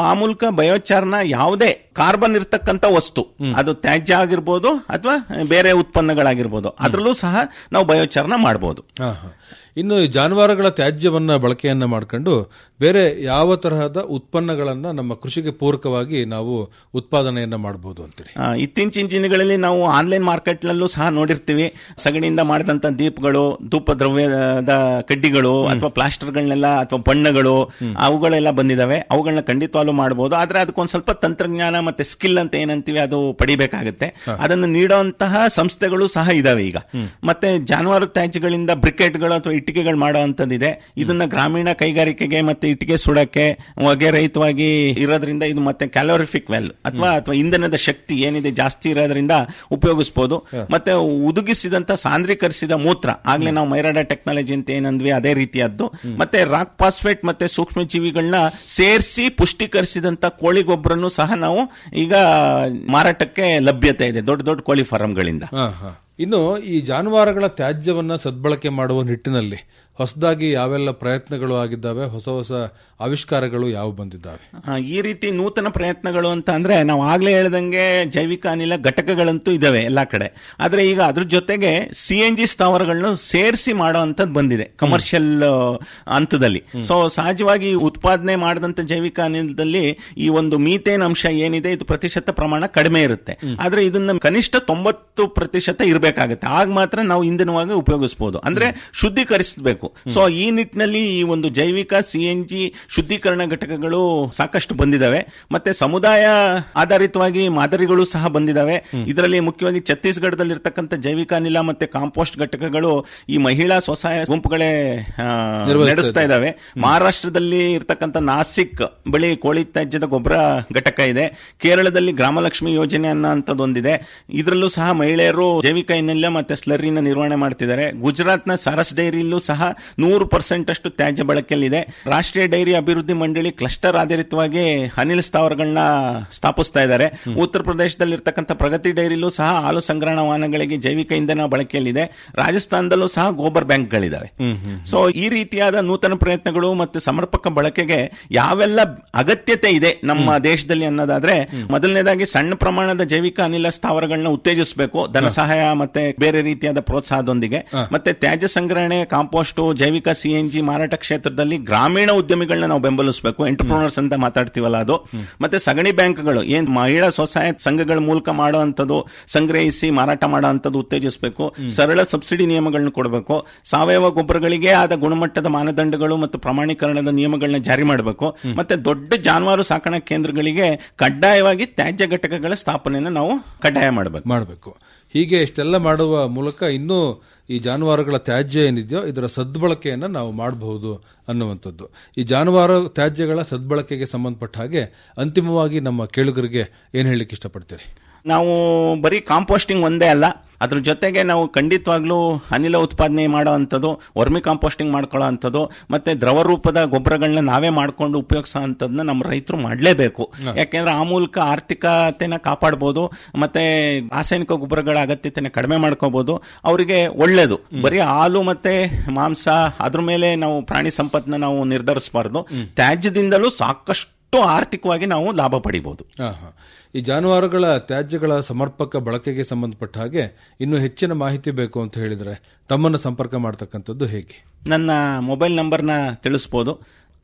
ಮೂಲಕ ಬಯೋಚಾರ್ನ ಯಾವುದೇ ಕಾರ್ಬನ್ ಇರ್ತಕ್ಕಂಥ ವಸ್ತು ಅದು ತ್ಯಾಜ್ಯ ಆಗಿರ್ಬೋದು ಅಥವಾ ಬೇರೆ ಉತ್ಪನ್ನಗಳಾಗಿರ್ಬೋದು ಅದರಲ್ಲೂ ಸಹ ನಾವು ಬಯೋಚಾರ್ನ ಮಾಡಬಹುದು ಹಾ, ಹಾ. ಇನ್ನು ಈ ಜಾನುವಾರುಗಳ ತ್ಯಾಜ್ಯವನ್ನ ಬಳಕೆಯನ್ನ ಮಾಡ್ಕೊಂಡು ಬೇರೆ ಯಾವ ತರಹದ ಉತ್ಪನ್ನಗಳನ್ನ ನಮ್ಮ ಕೃಷಿಗೆ ಪೂರಕವಾಗಿ ನಾವು ಉತ್ಪಾದನೆಯನ್ನ ಮಾಡಬಹುದು ಅಂತೀರಿ ಆ, ಇತ್ತೀಚಿನ ದಿನಗಳಲ್ಲಿ ನಾವು ಆನ್ಲೈನ್ ಮಾರ್ಕೆಟ್ ನಲ್ಲೂ ಸಹ ನೋಡಿರ್ತೀವಿ ಸಗಣಿಯಿಂದ ಮಾಡಿದಂತ ದೀಪಗಳು ಧೂಪ ದ್ರವ್ಯದ ಕಡ್ಡಿಗಳು ಅಥವಾ ಪ್ಲಾಸ್ಟರ್ಗಳನ್ನೆಲ್ಲ ಅಥವಾ ಬಣ್ಣಗಳು ಅವುಗಳೆಲ್ಲ ಬಂದಿದಾವೆ ಅವುಗಳನ್ನ ಖಂಡಿತವಾಗ್ಲೂ ಮಾಡಬಹುದು ಆದ್ರೆ ಅದಕ್ಕೊಂದ್ ಸ್ವಲ್ಪ ತಂತ್ರಜ್ಞಾನ ಮತ್ತೆ ಸ್ಕಿಲ್ ಅಂತ ಏನಂತೀವಿ ಅದು ಪಡಿಬೇಕಾಗುತ್ತೆ ಅದನ್ನು ನೀಡುವಂತಹ ಸಂಸ್ಥೆಗಳು ಸಹ ಇದಾವೆ ಈಗ ಮತ್ತೆ ಜಾನುವಾರು ತ್ಯಾಜ್ಯಗಳಿಂದ ಬ್ರಿಕೆಟ್ಗಳು ಅಥವಾ ಇಟ್ಟಿಗೆಗಳು ಮಾಡುವಂತದ್ದಿದೆ ಇದನ್ನ ಗ್ರಾಮೀಣ ಕೈಗಾರಿಕೆಗೆ ಮತ್ತೆ ಇಟ್ಟಿಗೆ ಸುಡಕ್ಕೆ ಹೊಗೆ ರಹಿತವಾಗಿ ಇರೋದ್ರಿಂದ ಇದು ಮತ್ತೆ ಕ್ಯಾಲೋರಿಫಿಕ್ ವೆಲ್ ಅಥವಾ ಅಥವಾ ಇಂಧನದ ಶಕ್ತಿ ಏನಿದೆ ಜಾಸ್ತಿ ಇರೋದ್ರಿಂದ ಉಪಯೋಗಿಸಬಹುದು ಮತ್ತೆ ಉದುಗಿಸಿದಂತ ಸಾಂದ್ರೀಕರಿಸಿದ ಮೂತ್ರ ಆಗ್ಲೇ ನಾವು ಮೈರಾಡ ಟೆಕ್ನಾಲಜಿ ಅಂತ ಏನಂದ್ವಿ ಅದೇ ರೀತಿಯದ್ದು ಮತ್ತೆ ರಾಕ್ ಫಾಸ್ಫೇಟ್ ಮತ್ತೆ ಸೂಕ್ಷ್ಮ ಜೀವಿಗಳನ್ನ ಸೇರಿಸಿ ಪುಷ್ಟೀಕರಿಸಿದಂತ ಕೋಳಿ ಗೊಬ್ಬರನು ಸಹ ನಾವು ಈಗ ಮಾರಾಟಕ್ಕೆ ಲಭ್ಯತೆ ಇದೆ ದೊಡ್ಡ ದೊಡ್ಡ ಕೋಳಿ ಫಾರಂಗಳಿಂದ ಹಾ, ಹಾ. ಇನ್ನು ಈ ಜಾನುವಾರುಗಳ ತ್ಯಾಜ್ಯವನ್ನ ಸದ್ಬಳಕೆ ಮಾಡುವ ನಿಟ್ಟಿನಲ್ಲಿ ಹೊಸದಾಗಿ ಯಾವೆಲ್ಲ ಪ್ರಯತ್ನಗಳು ಆಗಿದ್ದಾವೆ ಹೊಸ ಹೊಸ ಆವಿಷ್ಕಾರಗಳು ಯಾವ ಬಂದಿದ್ದಾವೆ ಆ, ಈ ರೀತಿ ನೂತನ ಪ್ರಯತ್ನಗಳು ಅಂತ ಅಂದ್ರೆ ನಾವು ಆಗ್ಲೇ ಹೇಳ್ದಂಗೆ ಜೈವಿಕ ಅನಿಲ ಘಟಕಗಳಂತೂ ಇದಾವೆ ಎಲ್ಲಾ ಕಡೆ ಆದ್ರೆ ಈಗ ಅದ್ರ ಜೊತೆಗೆ ಸಿ ಎನ್ ಜಿ ಸ್ಥಾವರಗಳನ್ನು ಸೇರಿಸಿ ಮಾಡೋ ಅಂತದ್ ಬಂದಿದೆ ಕಮರ್ಷಿಯಲ್ ಹಂತದಲ್ಲಿ ಸೊ ಸಹಜವಾಗಿ ಈ ಉತ್ಪಾದನೆ ಮಾಡಿದಂತ ಜೈವಿಕ ಅನಿಲದಲ್ಲಿ ಈ ಒಂದು ಮೀಥೇನ್ ಅಂಶ ಏನಿದೆ ಇದು ಪ್ರತಿಶತ ಪ್ರಮಾಣ ಕಡಿಮೆ ಇರುತ್ತೆ ಆದ್ರೆ ಇದನ್ನ ಕನಿಷ್ಠ ತೊಂಬತ್ತು ಪ್ರತಿಶತ ಇರಬೇಕಾಗುತ್ತೆ ಆಗ ಮಾತ್ರ ನಾವು ಇಂಧನವಾಗಿ ಉಪಯೋಗಿಸಬಹುದು ಅಂದ್ರೆ ಶುದ್ಧೀಕರಿಸಬೇಕು ಸೊ ಈ ನಿಟ್ಟಿನಲ್ಲಿ ಈ ಒಂದು ಜೈವಿಕ ಸಿ ಎನ್ ಜಿ ಶುದ್ಧೀಕರಣ ಘಟಕಗಳು ಸಾಕಷ್ಟು ಬಂದಿದಾವೆ ಮತ್ತೆ ಸಮುದಾಯ ಆಧಾರಿತವಾಗಿ ಮಾದರಿಗಳು ಸಹ ಬಂದಿದಾವೆ ಇದರಲ್ಲಿ ಮುಖ್ಯವಾಗಿ ಛತ್ತೀಸ್ಗಢದಲ್ಲಿ ಇರ್ತಕ್ಕಂಥ ಜೈವಿಕ ಅನಿಲ ಮತ್ತೆ ಕಾಂಪೋಸ್ಟ್ ಘಟಕಗಳು ಈ ಮಹಿಳಾ ಸ್ವಸಹಾಯ ಗುಂಪುಗಳೇ ಆ, ನಡೆಸ್ತಾ ಇದಾವೆ ಮಹಾರಾಷ್ಟ್ರದಲ್ಲಿ ಇರ್ತಕ್ಕಂಥ ನಾಸಿಕ್ ಬಳಿ ಕೋಳಿ ತ್ಯಾಜ್ಯದ ಗೊಬ್ಬರ ಘಟಕ ಇದೆ ಕೇರಳದಲ್ಲಿ ಗ್ರಾಮಲಕ್ಷ್ಮಿ ಯೋಜನೆ ಅನ್ನೋಂಥದ್ದೊಂದಿದೆ ಇದರಲ್ಲೂ ಸಹ ಮಹಿಳೆಯರು ಜೈವಿಕ ಅನಿಲ ಮತ್ತೆ ಸ್ಲರಿನ ನಿರ್ವಹಣೆ ಮಾಡ್ತಿದ್ದಾರೆ ಗುಜರಾತ್ನ ಸಾರಸ್ ಡೈರಿಯಲ್ಲೂ ಸಹ ನೂರು ಪರ್ಸೆಂಟ್ ಅಷ್ಟು ತ್ಯಾಜ್ಯ ಬಳಕೆಯಲ್ಲಿದೆ ರಾಷ್ಟ್ರೀಯ ಡೈರಿ ಅಭಿವೃದ್ಧಿ ಮಂಡಳಿ ಕ್ಲಸ್ಟರ್ ಆಧಾರಿತವಾಗಿ ಅನಿಲ ಸ್ಥಾವರಗಳನ್ನ ಸ್ಥಾಪಿಸ್ತಾ ಇದ್ದಾರೆ ಉತ್ತರ ಪ್ರದೇಶದಲ್ಲಿ ಇರ್ತಕ್ಕಂಥ ಪ್ರಗತಿ ಡೈರಿಲೂ ಸಹ ಹಾಲು ಸಂಗ್ರಹಣಾ ವಾಹನಗಳಿಗೆ ಜೈವಿಕ ಇಂಧನ ಬಳಕೆಯಲ್ಲಿದೆ ರಾಜಸ್ಥಾನದಲ್ಲೂ ಸಹ ಗೋಬರ್ ಬ್ಯಾಂಕ್ಗಳಿದಾವೆ ಸೊ ಈ ರೀತಿಯಾದ ನೂತನ ಪ್ರಯತ್ನಗಳು ಮತ್ತು ಸಮರ್ಪಕ ಬಳಕೆಗೆ ಯಾವೆಲ್ಲ ಅಗತ್ಯತೆ ಇದೆ ನಮ್ಮ ದೇಶದಲ್ಲಿ ಅನ್ನೋದಾದ್ರೆ ಮೊದಲನೇದಾಗಿ ಸಣ್ಣ ಪ್ರಮಾಣದ ಜೈವಿಕ ಅನಿಲ ಸ್ಥಾವರಗಳನ್ನ ಉತ್ತೇಜಿಸಬೇಕು ಧನ ಸಹಾಯ ಮತ್ತೆ ಬೇರೆ ರೀತಿಯಾದ ಪ್ರೋತ್ಸಾಹದೊಂದಿಗೆ ಮತ್ತೆ ತ್ಯಾಜ್ಯ ಸಂಗ್ರಹಣೆ ಕಾಂಪೋಸ್ಟ್ ಜೈವಿಕ ಸಿಎನ್ಜಿ ಮಾರಾಟ ಕ್ಷೇತ್ರದಲ್ಲಿ ಗ್ರಾಮೀಣ ಉದ್ಯಮಿಗಳನ್ನ ನಾವು ಬೆಂಬಲಿಸಬೇಕು ಎಂಟರ್ಪ್ರೋನರ್ಸ್ ಅಂತ ಮಾತಾಡ್ತೀವಲ್ಲ ಅದು ಮತ್ತೆ ಸಗಣಿ ಬ್ಯಾಂಕ್ಗಳು ಏನ್ ಮಹಿಳಾ ಸ್ವಸಹಾಯ ಸಂಘಗಳ ಮೂಲಕ ಮಾಡುವಂತದ್ದು ಸಂಗ್ರಹಿಸಿ ಮಾರಾಟ ಮಾಡುವಂತದ್ದು ಉತ್ತೇಜಿಸಬೇಕು ಸರಳ ಸಬ್ಸಿಡಿ ನಿಯಮಗಳನ್ನ ಕೊಡಬೇಕು ಸಾವಯವ ಗೊಬ್ಬರಗಳಿಗೆ ಆದ ಗುಣಮಟ್ಟದ ಮಾನದಂಡಗಳು ಮತ್ತು ಪ್ರಮಾಣೀಕರಣದ ನಿಯಮಗಳನ್ನ ಜಾರಿ ಮಾಡಬೇಕು ಮತ್ತೆ ದೊಡ್ಡ ಜಾನುವಾರು ಸಾಕಣಾ ಕೇಂದ್ರಗಳಿಗೆ ಕಡ್ಡಾಯವಾಗಿ ತ್ಯಾಜ್ಯ ಘಟಕಗಳ ಸ್ಥಾಪನೆಯನ್ನು ನಾವು ಕಡ್ಡಾಯ ಮಾಡಬೇಕು ಮಾಡಬೇಕು ಹೀಗೆ ಇಷ್ಟೆಲ್ಲ ಮಾಡುವ ಮೂಲಕ ಇನ್ನೂ ಈ ಜಾನುವಾರುಗಳ ತ್ಯಾಜ್ಯ ಏನಿದೆಯೋ ಇದರ ಸದ್ಬಳಕೆಯನ್ನ ನಾವು ಮಾಡಬಹುದು ಅನ್ನುವಂಥದ್ದು ಈ ಜಾನುವಾರು ತ್ಯಾಜ್ಯಗಳ ಸದ್ಬಳಕೆಗೆ ಸಂಬಂಧಪಟ್ಟ ಹಾಗೆ ಅಂತಿಮವಾಗಿ ನಮ್ಮ ಕೇಳುಗರಿಗೆ ಏನ್ ಹೇಳಲಿಕ್ಕೆ ಇಷ್ಟಪಡ್ತೀರಿ ನಾವು ಬರೀ ಕಾಂಪೋಸ್ಟಿಂಗ್ ಒಂದೇ ಅಲ್ಲ ಅದ್ರ ಜೊತೆಗೆ ನಾವು ಖಂಡಿತವಾಗ್ಲೂ ಅನಿಲ ಉತ್ಪಾದನೆ ಮಾಡೋ ಅಂಥದ್ದು ವರ್ಮಿ ಕಾಂಪೋಸ್ಟಿಂಗ್ ಮಾಡ್ಕೊಳ್ಳೋ ಅಂಥದ್ದು ಮತ್ತೆ ದ್ರವ ರೂಪದ ಗೊಬ್ಬರಗಳನ್ನ ನಾವೇ ಮಾಡ್ಕೊಂಡು ಉಪಯೋಗಿಸೋ ಅಂಥದ್ದನ್ನ ನಮ್ಮ ರೈತರು ಮಾಡಲೇಬೇಕು ಯಾಕೆಂದ್ರೆ ಆ ಮೂಲಕ ಆರ್ಥಿಕತೆನ ಕಾಪಾಡ್ಬೋದು ಮತ್ತೆ ರಾಸಾಯನಿಕ ಗೊಬ್ಬರಗಳ ಅಗತ್ಯತೆನ ಕಡಿಮೆ ಮಾಡ್ಕೋಬಹುದು ಅವರಿಗೆ ಒಳ್ಳೇದು ಬರೀ ಹಾಲು ಮತ್ತೆ ಮಾಂಸ ಅದ್ರ ಮೇಲೆ ನಾವು ಪ್ರಾಣಿ ಸಂಪತ್ನ ನಾವು ನಿರ್ಧರಿಸಬಾರ್ದು ತ್ಯಾಜ್ಯದಿಂದಲೂ ಸಾಕಷ್ಟು ಆರ್ಥಿಕವಾಗಿ ನಾವು ಲಾಭ ಪಡಿಬಹುದು ಹಾ, ಹಾ. ಈ ಜಾನುವಾರುಗಳ ತ್ಯಾಜ್ಯಗಳ ಸಮರ್ಪಕ ಬಳಕೆಗೆ ಸಂಬಂಧಪಟ್ಟ ಹಾಗೆ ಇನ್ನೂ ಹೆಚ್ಚಿನ ಮಾಹಿತಿ ಬೇಕು ಅಂತ ಹೇಳಿದ್ರೆ ತಮ್ಮನ್ನು ಸಂಪರ್ಕ ಮಾಡ್ತಕ್ಕಂಥದ್ದು ಹೇಗೆ ನನ್ನ ಮೊಬೈಲ್ ನಂಬರ್ನ ತಿಳಿಸ್ಬೋದು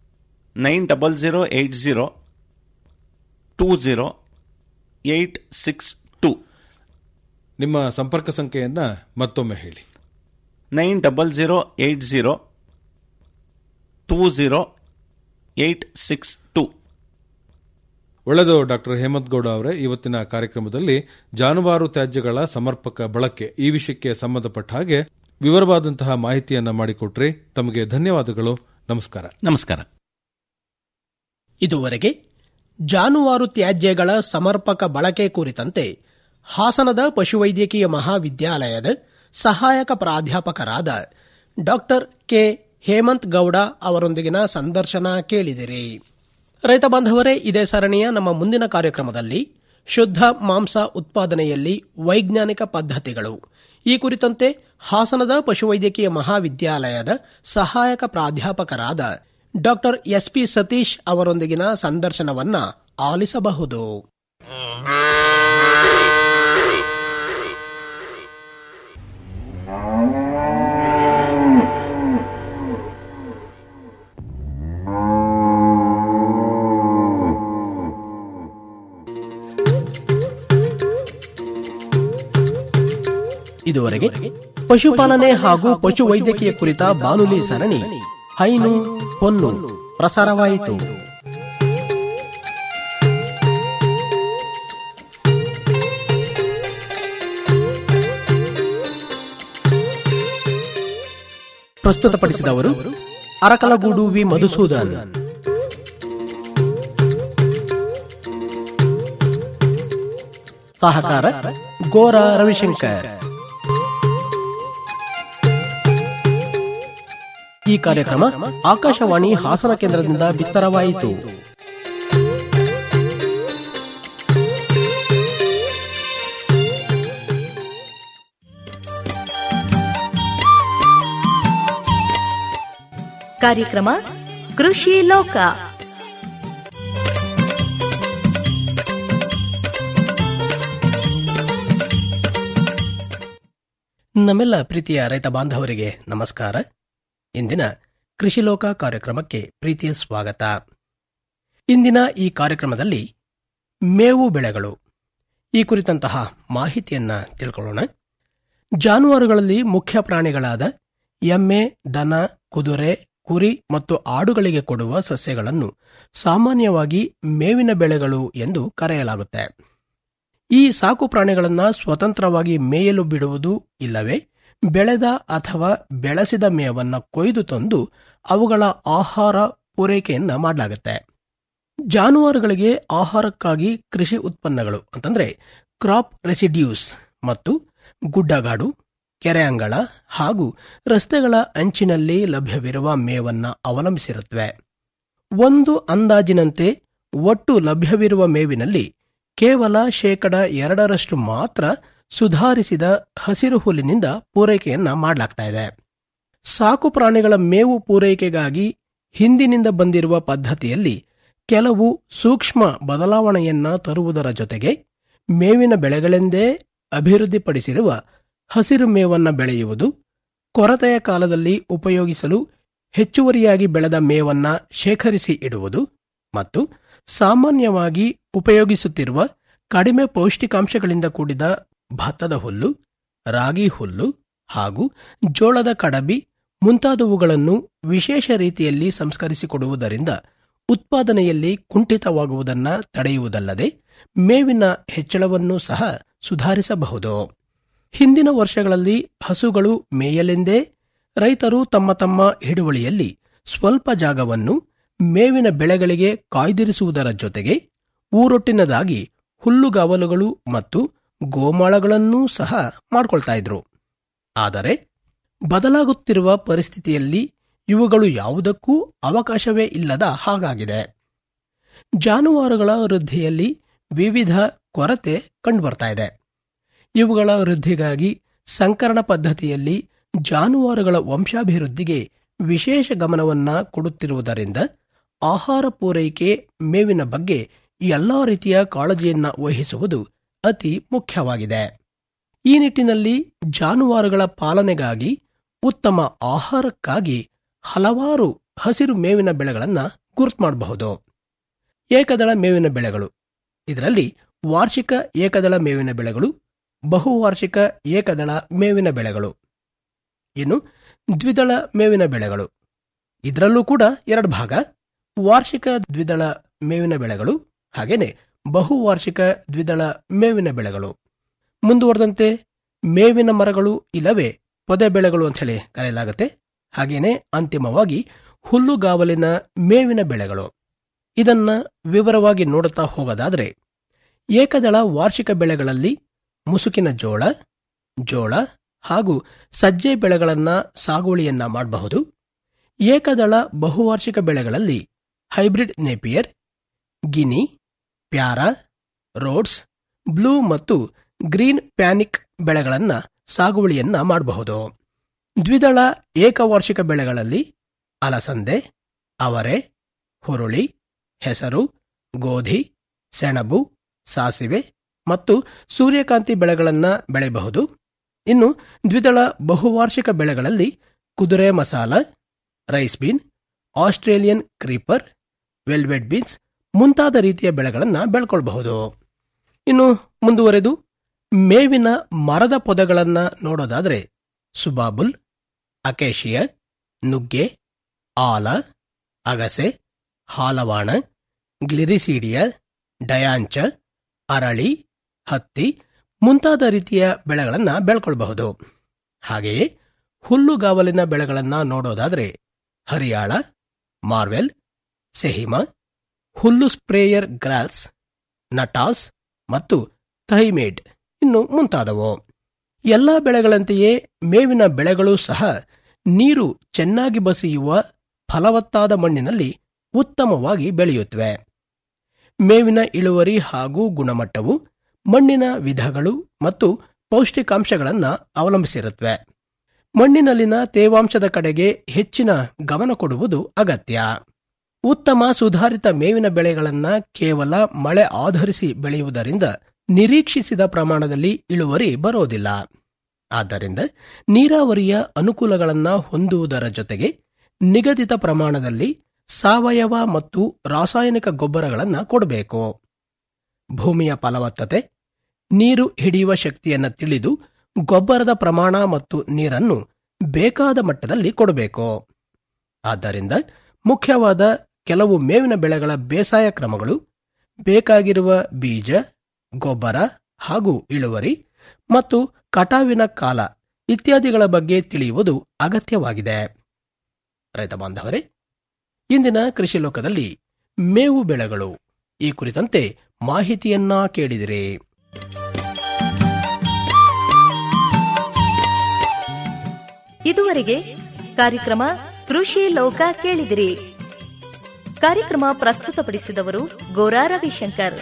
nine double zero eight zero two zero eight six two ನಿಮ್ಮ ಸಂಪರ್ಕ ಸಂಖ್ಯೆಯನ್ನ ಮತ್ತೊಮ್ಮೆ ಹೇಳಿ nine double zero eight zero two zero eight six two ಒಳ್ಳೆಯದು ಡಾಕ್ಟರ್ ಹೇಮಂತ್ ಗೌಡ ಅವರೇ ಇವತ್ತಿನ ಕಾರ್ಯಕ್ರಮದಲ್ಲಿ ಜಾನುವಾರು ತ್ಯಾಜ್ಯಗಳ ಸಮರ್ಪಕ ಬಳಕೆ ಈ ವಿಷಯಕ್ಕೆ ಸಂಬಂಧಪಟ್ಟ ಹಾಗೆ ವಿವರವಾದಂತಹ ಮಾಹಿತಿಯನ್ನ ಮಾಡಿಕೊಟ್ರಿ ತಮಗೆ ಧನ್ಯವಾದಗಳು ನಮಸ್ಕಾರ ನಮಸ್ಕಾರ ಇದುವರೆಗೆ ಜಾನುವಾರು ತ್ಯಾಜ್ಯಗಳ ಸಮರ್ಪಕ ಬಳಕೆ ಕುರಿತಂತೆ ಹಾಸನದ ಪಶುವೈದ್ಯಕೀಯ ಮಹಾವಿದ್ಯಾಲಯದ ಸಹಾಯಕ ಪ್ರಾಧ್ಯಾಪಕರಾದ ಡಾಕ್ಟರ್ ಕೆ ಹೇಮಂತ್ ಗೌಡ ಅವರೊಂದಿಗಿನ ಸಂದರ್ಶನ ಕೇಳಿದಿರಿ ರೈತ ಬಾಂಧವರೇ ಇದೇ ಸರಣಿಯ ನಮ್ಮ ಮುಂದಿನ ಕಾರ್ಯಕ್ರಮದಲ್ಲಿ ಶುದ್ಧ ಮಾಂಸ ಉತ್ಪಾದನೆಯಲ್ಲಿ ವೈಜ್ಞಾನಿಕ ಪದ್ಧತಿಗಳು ಈ ಕುರಿತಂತೆ ಹಾಸನದ ಪಶುವೈದ್ಯಕೀಯ ಮಹಾವಿದ್ಯಾಲಯದ ಸಹಾಯಕ ಪ್ರಾಧ್ಯಾಪಕರಾದ ಡಾಕ್ಟರ್ ಎಸ್ಪಿ ಸತೀಶ್ ಅವರೊಂದಿಗಿನ ಸಂದರ್ಶನವನ್ನ ಆಲಿಸಬಹುದು ಇದುವರೆಗೆ ಪಶುಪಾಲನೆ ಹಾಗೂ ಪಶು ವೈದ್ಯಕೀಯ ಕುರಿತ ಬಾನುಲಿ ಸರಣಿ ಹೈನು ಹೊನ್ನು ಪ್ರಸಾರವಾಯಿತು ಪ್ರಸ್ತುತಪಡಿಸಿದವರು ಅರಕಲಗೂಡು ವಿ ಮಧುಸೂದನ್ ಸಹಕಾರ ಗೋರ ರವಿಶಂಕರ್ ಈ ಕಾರ್ಯಕ್ರಮ ಆಕಾಶವಾಣಿ ಹಾಸನ ಕೇಂದ್ರದಿಂದ ಬಿತ್ತರವಾಯಿತು ಕಾರ್ಯಕ್ರಮ ಕೃಷಿ ಲೋಕ ನಮ್ಮೆಲ್ಲ ಪ್ರೀತಿಯ ರೈತ ಬಾಂಧವರಿಗೆ ನಮಸ್ಕಾರ ಇಂದಿನ ಕೃಷಿ ಲೋಕ ಕಾರ್ಯಕ್ರಮಕ್ಕೆ ಪ್ರೀತಿಯ ಸ್ವಾಗತ ಇಂದಿನ ಈ ಕಾರ್ಯಕ್ರಮದಲ್ಲಿ ಮೇವು ಬೆಳೆಗಳು ಈ ಕುರಿತಂತಹ ಮಾಹಿತಿಯನ್ನ ತಿಳ್ಕೊಳ್ಳೋಣ ಜಾನುವಾರುಗಳಲ್ಲಿ ಮುಖ್ಯ ಪ್ರಾಣಿಗಳಾದ ಎಮ್ಮೆ ದನ ಕುದುರೆ ಕುರಿ ಮತ್ತು ಆಡುಗಳಿಗೆ ಕೊಡುವ ಸಸ್ಯಗಳನ್ನು ಸಾಮಾನ್ಯವಾಗಿ ಮೇವಿನ ಬೆಳೆಗಳು ಎಂದು ಕರೆಯಲಾಗುತ್ತೆ ಈ ಸಾಕು ಪ್ರಾಣಿಗಳನ್ನ ಸ್ವತಂತ್ರವಾಗಿ ಮೇಯಲು ಬಿಡುವುದು ಇಲ್ಲವೇ ಬೆಳೆದ ಅಥವಾ ಬೆಳೆಸಿದ ಮೇವನ್ನ ಕೊಯ್ದು ತಂದು ಅವುಗಳ ಆಹಾರ ಪೂರೈಕೆಯನ್ನ ಮಾಡಲಾಗುತ್ತೆ ಜಾನುವಾರುಗಳಿಗೆ ಆಹಾರಕ್ಕಾಗಿ ಕೃಷಿ ಉತ್ಪನ್ನಗಳು ಅಂತಂದ್ರೆ ಕ್ರಾಪ್ ರೆಸಿಡ್ಯೂಸ್ ಮತ್ತು ಗುಡ್ಡಗಾಡು ಕೆರೆ ಅಂಗಳ ಹಾಗೂ ರಸ್ತೆಗಳ ಅಂಚಿನಲ್ಲಿ ಲಭ್ಯವಿರುವ ಮೇವನ್ನ ಅವಲಂಬಿಸಿರುತ್ತವೆ ಒಂದು ಅಂದಾಜಿನಂತೆ ಒಟ್ಟು ಲಭ್ಯವಿರುವ ಮೇವಿನಲ್ಲಿ ಕೇವಲ ಶೇಕಡ ಎರಡರಷ್ಟು ಮಾತ್ರ ಸುಧಾರಿಸಿದ ಹಸಿರು ಹುಲ್ಲಿನಿಂದ ಪೂರೈಕೆಯನ್ನ ಮಾಡಲಾಗ್ತಾ ಇದೆ ಸಾಕು ಪ್ರಾಣಿಗಳ ಮೇವು ಪೂರೈಕೆಗಾಗಿ ಹಿಂದಿನಿಂದ ಬಂದಿರುವ ಪದ್ಧತಿಯಲ್ಲಿ ಕೆಲವು ಸೂಕ್ಷ್ಮ ಬದಲಾವಣೆಯನ್ನ ತರುವುದರ ಜೊತೆಗೆ ಮೇವಿನ ಬೆಳೆಗಳೆಂದೇ ಅಭಿವೃದ್ಧಿಪಡಿಸಿರುವ ಹಸಿರು ಮೇವನ್ನ ಬೆಳೆಯುವುದು ಕೊರತೆಯ ಕಾಲದಲ್ಲಿ ಉಪಯೋಗಿಸಲು ಹೆಚ್ಚುವರಿಯಾಗಿ ಬೆಳೆದ ಮೇವನ್ನ ಶೇಖರಿಸಿ ಇಡುವುದು ಮತ್ತು ಸಾಮಾನ್ಯವಾಗಿ ಉಪಯೋಗಿಸುತ್ತಿರುವ ಕಡಿಮೆ ಪೌಷ್ಟಿಕಾಂಶಗಳಿಂದ ಕೂಡಿದ ಭತ್ತದ ಹುಲ್ಲು ರಾಗಿ ಹುಲ್ಲು ಹಾಗೂ ಜೋಳದ ಕಡಬಿ ಮುಂತಾದವುಗಳನ್ನು ವಿಶೇಷ ರೀತಿಯಲ್ಲಿ ಸಂಸ್ಕರಿಸಿಕೊಡುವುದರಿಂದ ಉತ್ಪಾದನೆಯಲ್ಲಿ ಕುಂಠಿತವಾಗುವುದನ್ನು ತಡೆಯುವುದಲ್ಲದೆ ಮೇವಿನ ಹೆಚ್ಚಳವನ್ನು ಸಹ ಸುಧಾರಿಸಬಹುದು ಹಿಂದಿನ ವರ್ಷಗಳಲ್ಲಿ ಹಸುಗಳು ಮೇಯಲೆಂದೇ ರೈತರು ತಮ್ಮ ತಮ್ಮ ಹಿಡುವಳಿಯಲ್ಲಿ ಸ್ವಲ್ಪ ಜಾಗವನ್ನು ಮೇವಿನ ಬೆಳೆಗಳಿಗೆ ಕಾಯ್ದಿರಿಸುವುದರ ಜೊತೆಗೆ ಊರೊಟ್ಟಿನದಾಗಿ ಹುಲ್ಲುಗಾವಲುಗಳು ಮತ್ತು ಗೋಮಾಳಗಳನ್ನೂ ಸಹ ಮಾಡ್ಕೊಳ್ತಾ ಇದ್ರು ಆದರೆ ಬದಲಾಗುತ್ತಿರುವ ಪರಿಸ್ಥಿತಿಯಲ್ಲಿ ಇವುಗಳು ಯಾವುದಕ್ಕೂ ಅವಕಾಶವೇ ಇಲ್ಲದ ಹಾಗಾಗಿದೆ ಜಾನುವಾರುಗಳ ವೃದ್ಧಿಯಲ್ಲಿ ವಿವಿಧ ಕೊರತೆ ಕಂಡುಬರ್ತಾ ಇದೆ ಇವುಗಳ ವೃದ್ಧಿಗಾಗಿ ಸಂಕರಣ ಪದ್ಧತಿಯಲ್ಲಿ ಜಾನುವಾರುಗಳ ವಂಶಾಭಿವೃದ್ಧಿಗೆ ವಿಶೇಷ ಗಮನವನ್ನ ಕೊಡುತ್ತಿರುವುದರಿಂದ ಆಹಾರ ಪೂರೈಕೆ ಮೇವಿನ ಬಗ್ಗೆ ಎಲ್ಲಾ ರೀತಿಯ ಕಾಳಜಿಯನ್ನ ವಹಿಸುವುದು ಅತಿ ಮುಖ್ಯವಾಗಿದೆ ಈ ನಿಟ್ಟಿನಲ್ಲಿ ಜಾನುವಾರುಗಳ ಪಾಲನೆಗಾಗಿ ಉತ್ತಮ ಆಹಾರಕ್ಕಾಗಿ ಹಲವಾರು ಹಸಿರು ಮೇವಿನ ಬೆಳೆಗಳನ್ನ ಗುರುತು ಮಾಡಬಹುದು ಏಕದಳ ಮೇವಿನ ಬೆಳೆಗಳು ಇದರಲ್ಲಿ ವಾರ್ಷಿಕ ಏಕದಳ ಮೇವಿನ ಬೆಳೆಗಳು ಬಹುವಾರ್ಷಿಕ ಏಕದಳ ಮೇವಿನ ಬೆಳೆಗಳು ಇನ್ನು ದ್ವಿದಳ ಮೇವಿನ ಬೆಳೆಗಳು ಇದರಲ್ಲೂ ಕೂಡ ಎರಡು ಭಾಗ ವಾರ್ಷಿಕ ದ್ವಿದಳ ಮೇವಿನ ಬೆಳೆಗಳು ಹಾಗೇನೆ ಬಹುವಾರ್ಷಿಕ ದ್ವಿದಳ ಮೇವಿನ ಬೆಳೆಗಳು ಮುಂದುವರೆದಂತೆ ಮೇವಿನ ಮರಗಳು ಇಲ್ಲವೇ ಪೊದೆ ಬೆಳೆಗಳು ಅಂತ ಹೇಳಿ ಕರೆಯಲಾಗುತ್ತೆ ಹಾಗೇನೆ ಅಂತಿಮವಾಗಿ ಹುಲ್ಲುಗಾವಲಿನ ಮೇವಿನ ಬೆಳೆಗಳು ಇದನ್ನ ವಿವರವಾಗಿ ನೋಡುತ್ತಾ ಹೋಗೋದಾದ್ರೆ ಏಕದಳ ವಾರ್ಷಿಕ ಬೆಳೆಗಳಲ್ಲಿ ಮುಸುಕಿನ ಜೋಳ ಜೋಳ ಹಾಗೂ ಸಜ್ಜೆ ಬೆಳೆಗಳನ್ನ ಸಾಗುವಳಿಯನ್ನ ಮಾಡಬಹುದು ಏಕದಳ ಬಹುವಾರ್ಷಿಕ ಬೆಳೆಗಳಲ್ಲಿ hybrid Napier guinea para Rhodes blue ಮತ್ತು ಗ್ರೀನ್ ಪ್ಯಾನಿಕ್ ಬೆಳೆಗಳನ್ನ ಸಾಗುವಳಿಯನ್ನ ಮಾಡಬಹುದು ದ್ವಿದಳ ಏಕವಾರ್ಷಿಕ ಬೆಳೆಗಳಲ್ಲಿ ಅಲಸಂದೆ ಅವರೆ ಹುರುಳಿ ಹೆಸರು ಗೋಧಿ ಸೆಣಬು ಸಾಸಿವೆ ಮತ್ತು ಸೂರ್ಯಕಾಂತಿ ಬೆಳೆಗಳನ್ನು ಬೆಳೆಯಬಹುದು ಇನ್ನು ದ್ವಿದಳ ಬಹುವಾರ್ಷಿಕ ಬೆಳೆಗಳಲ್ಲಿ ಕುದುರೆ ಮಸಾಲ rice bean Australian creeper velvet beans ಮುಂತಾದ ರೀತಿಯ ಬೆಳೆಗಳನ್ನು ಬೆಳ್ಕೊಳ್ಬಹುದು ಇನ್ನು ಮುಂದುವರೆದು ಮೇವಿನ ಮರದ ಪೊದೆಗಳನ್ನು ನೋಡೋದಾದರೆ ಸುಬಾಬುಲ್ ಅಕೇಶಿಯ ನುಗ್ಗೆ ಆಲ ಅಗಸೆ ಹಾಲವಾಣ ಗ್ಲಿರಿಸೀಡಿಯ ಡಯಾಂಚ ಅರಳಿ ಹತ್ತಿ ಮುಂತಾದ ರೀತಿಯ ಬೆಳೆಗಳನ್ನು ಬೆಳ್ಕೊಳ್ಬಹುದು ಹಾಗೆಯೇ ಹುಲ್ಲುಗಾವಲಿನ ಬೆಳೆಗಳನ್ನು ನೋಡೋದಾದರೆ ಹರಿಯಾಳ ಮಾರ್ವೆಲ್ ಸೆಹಿಮ ಹುಲ್ಲು ಸ್ಪ್ರೇಯರ್ ಗ್ರಾಸ್ ನಟಾಸ್ ಮತ್ತು ಥೈಮೇಡ್ ಇನ್ನು ಮುಂತಾದವು ಎಲ್ಲ ಬೆಳೆಗಳಂತೆಯೇ ಮೇವಿನ ಬೆಳೆಗಳು ಸಹ ನೀರು ಚೆನ್ನಾಗಿ ಬಸಿಯುವ ಫಲವತ್ತಾದ ಮಣ್ಣಿನಲ್ಲಿ ಉತ್ತಮವಾಗಿ ಬೆಳೆಯುತ್ತವೆ ಮೇವಿನ ಇಳುವರಿ ಹಾಗೂ ಗುಣಮಟ್ಟವು ಮಣ್ಣಿನ ವಿಧಗಳು ಮತ್ತು ಪೌಷ್ಟಿಕಾಂಶಗಳನ್ನು ಅವಲಂಬಿಸಿರುತ್ತವೆ ಮಣ್ಣಿನಲ್ಲಿನ ತೇವಾಂಶದ ಕಡೆಗೆ ಹೆಚ್ಚಿನ ಗಮನ ಕೊಡುವುದು ಅಗತ್ಯ ಉತ್ತಮ ಸುಧಾರಿತ ಮೇವಿನ ಬೆಳೆಗಳನ್ನು ಕೇವಲ ಮಳೆ ಆಧರಿಸಿ ಬೆಳೆಯುವುದರಿಂದ ನಿರೀಕ್ಷಿಸಿದ ಪ್ರಮಾಣದಲ್ಲಿ ಇಳುವರಿ ಬರೋದಿಲ್ಲ ಆದ್ದರಿಂದ ನೀರಾವರಿಯ ಅನುಕೂಲಗಳನ್ನು ಹೊಂದುವುದರ ಜೊತೆಗೆ ನಿಗದಿತ ಪ್ರಮಾಣದಲ್ಲಿ ಸಾವಯವ ಮತ್ತು ರಾಸಾಯನಿಕ ಗೊಬ್ಬರಗಳನ್ನು ಕೊಡಬೇಕು ಭೂಮಿಯ ಫಲವತ್ತತೆ ನೀರು ಹಿಡಿಯುವ ಶಕ್ತಿಯನ್ನು ತಿಳಿದು ಗೊಬ್ಬರದ ಪ್ರಮಾಣ ಮತ್ತು ನೀರನ್ನು ಬೇಕಾದ ಮಟ್ಟದಲ್ಲಿ ಕೊಡಬೇಕು ಆದ್ದರಿಂದ ಮುಖ್ಯವಾದ ಕೆಲವು ಮೇವಿನ ಬೆಳೆಗಳ ಬೇಸಾಯ ಕ್ರಮಗಳು ಬೇಕಾಗಿರುವ ಬೀಜ ಗೊಬ್ಬರ ಹಾಗೂ ಇಳುವರಿ ಮತ್ತು ಕಟಾವಿನ ಕಾಲ ಇತ್ಯಾದಿಗಳ ಬಗ್ಗೆ ತಿಳಿಯುವುದು ಅಗತ್ಯವಾಗಿದೆ ರೈತ ಬಾಂಧವರೇ ಇಂದಿನ ಕೃಷಿ ಲೋಕದಲ್ಲಿ ಮೇವು ಬೆಳೆಗಳು ಈ ಕುರಿತಂತೆ ಮಾಹಿತಿಯನ್ನ ಕೇಳಿದಿರಿ ಇದುವರೆಗೆ ಕಾರ್ಯಕ್ರಮ ಕೃಷಿ ಲೋಕ ಕೇಳಿದಿರಿ ಕಾರ್ಯಕ್ರಮ ಪ್ರಸ್ತುತಪಡಿಸಿದವರು ಗೋರಾ ರವಿಶಂಕರ್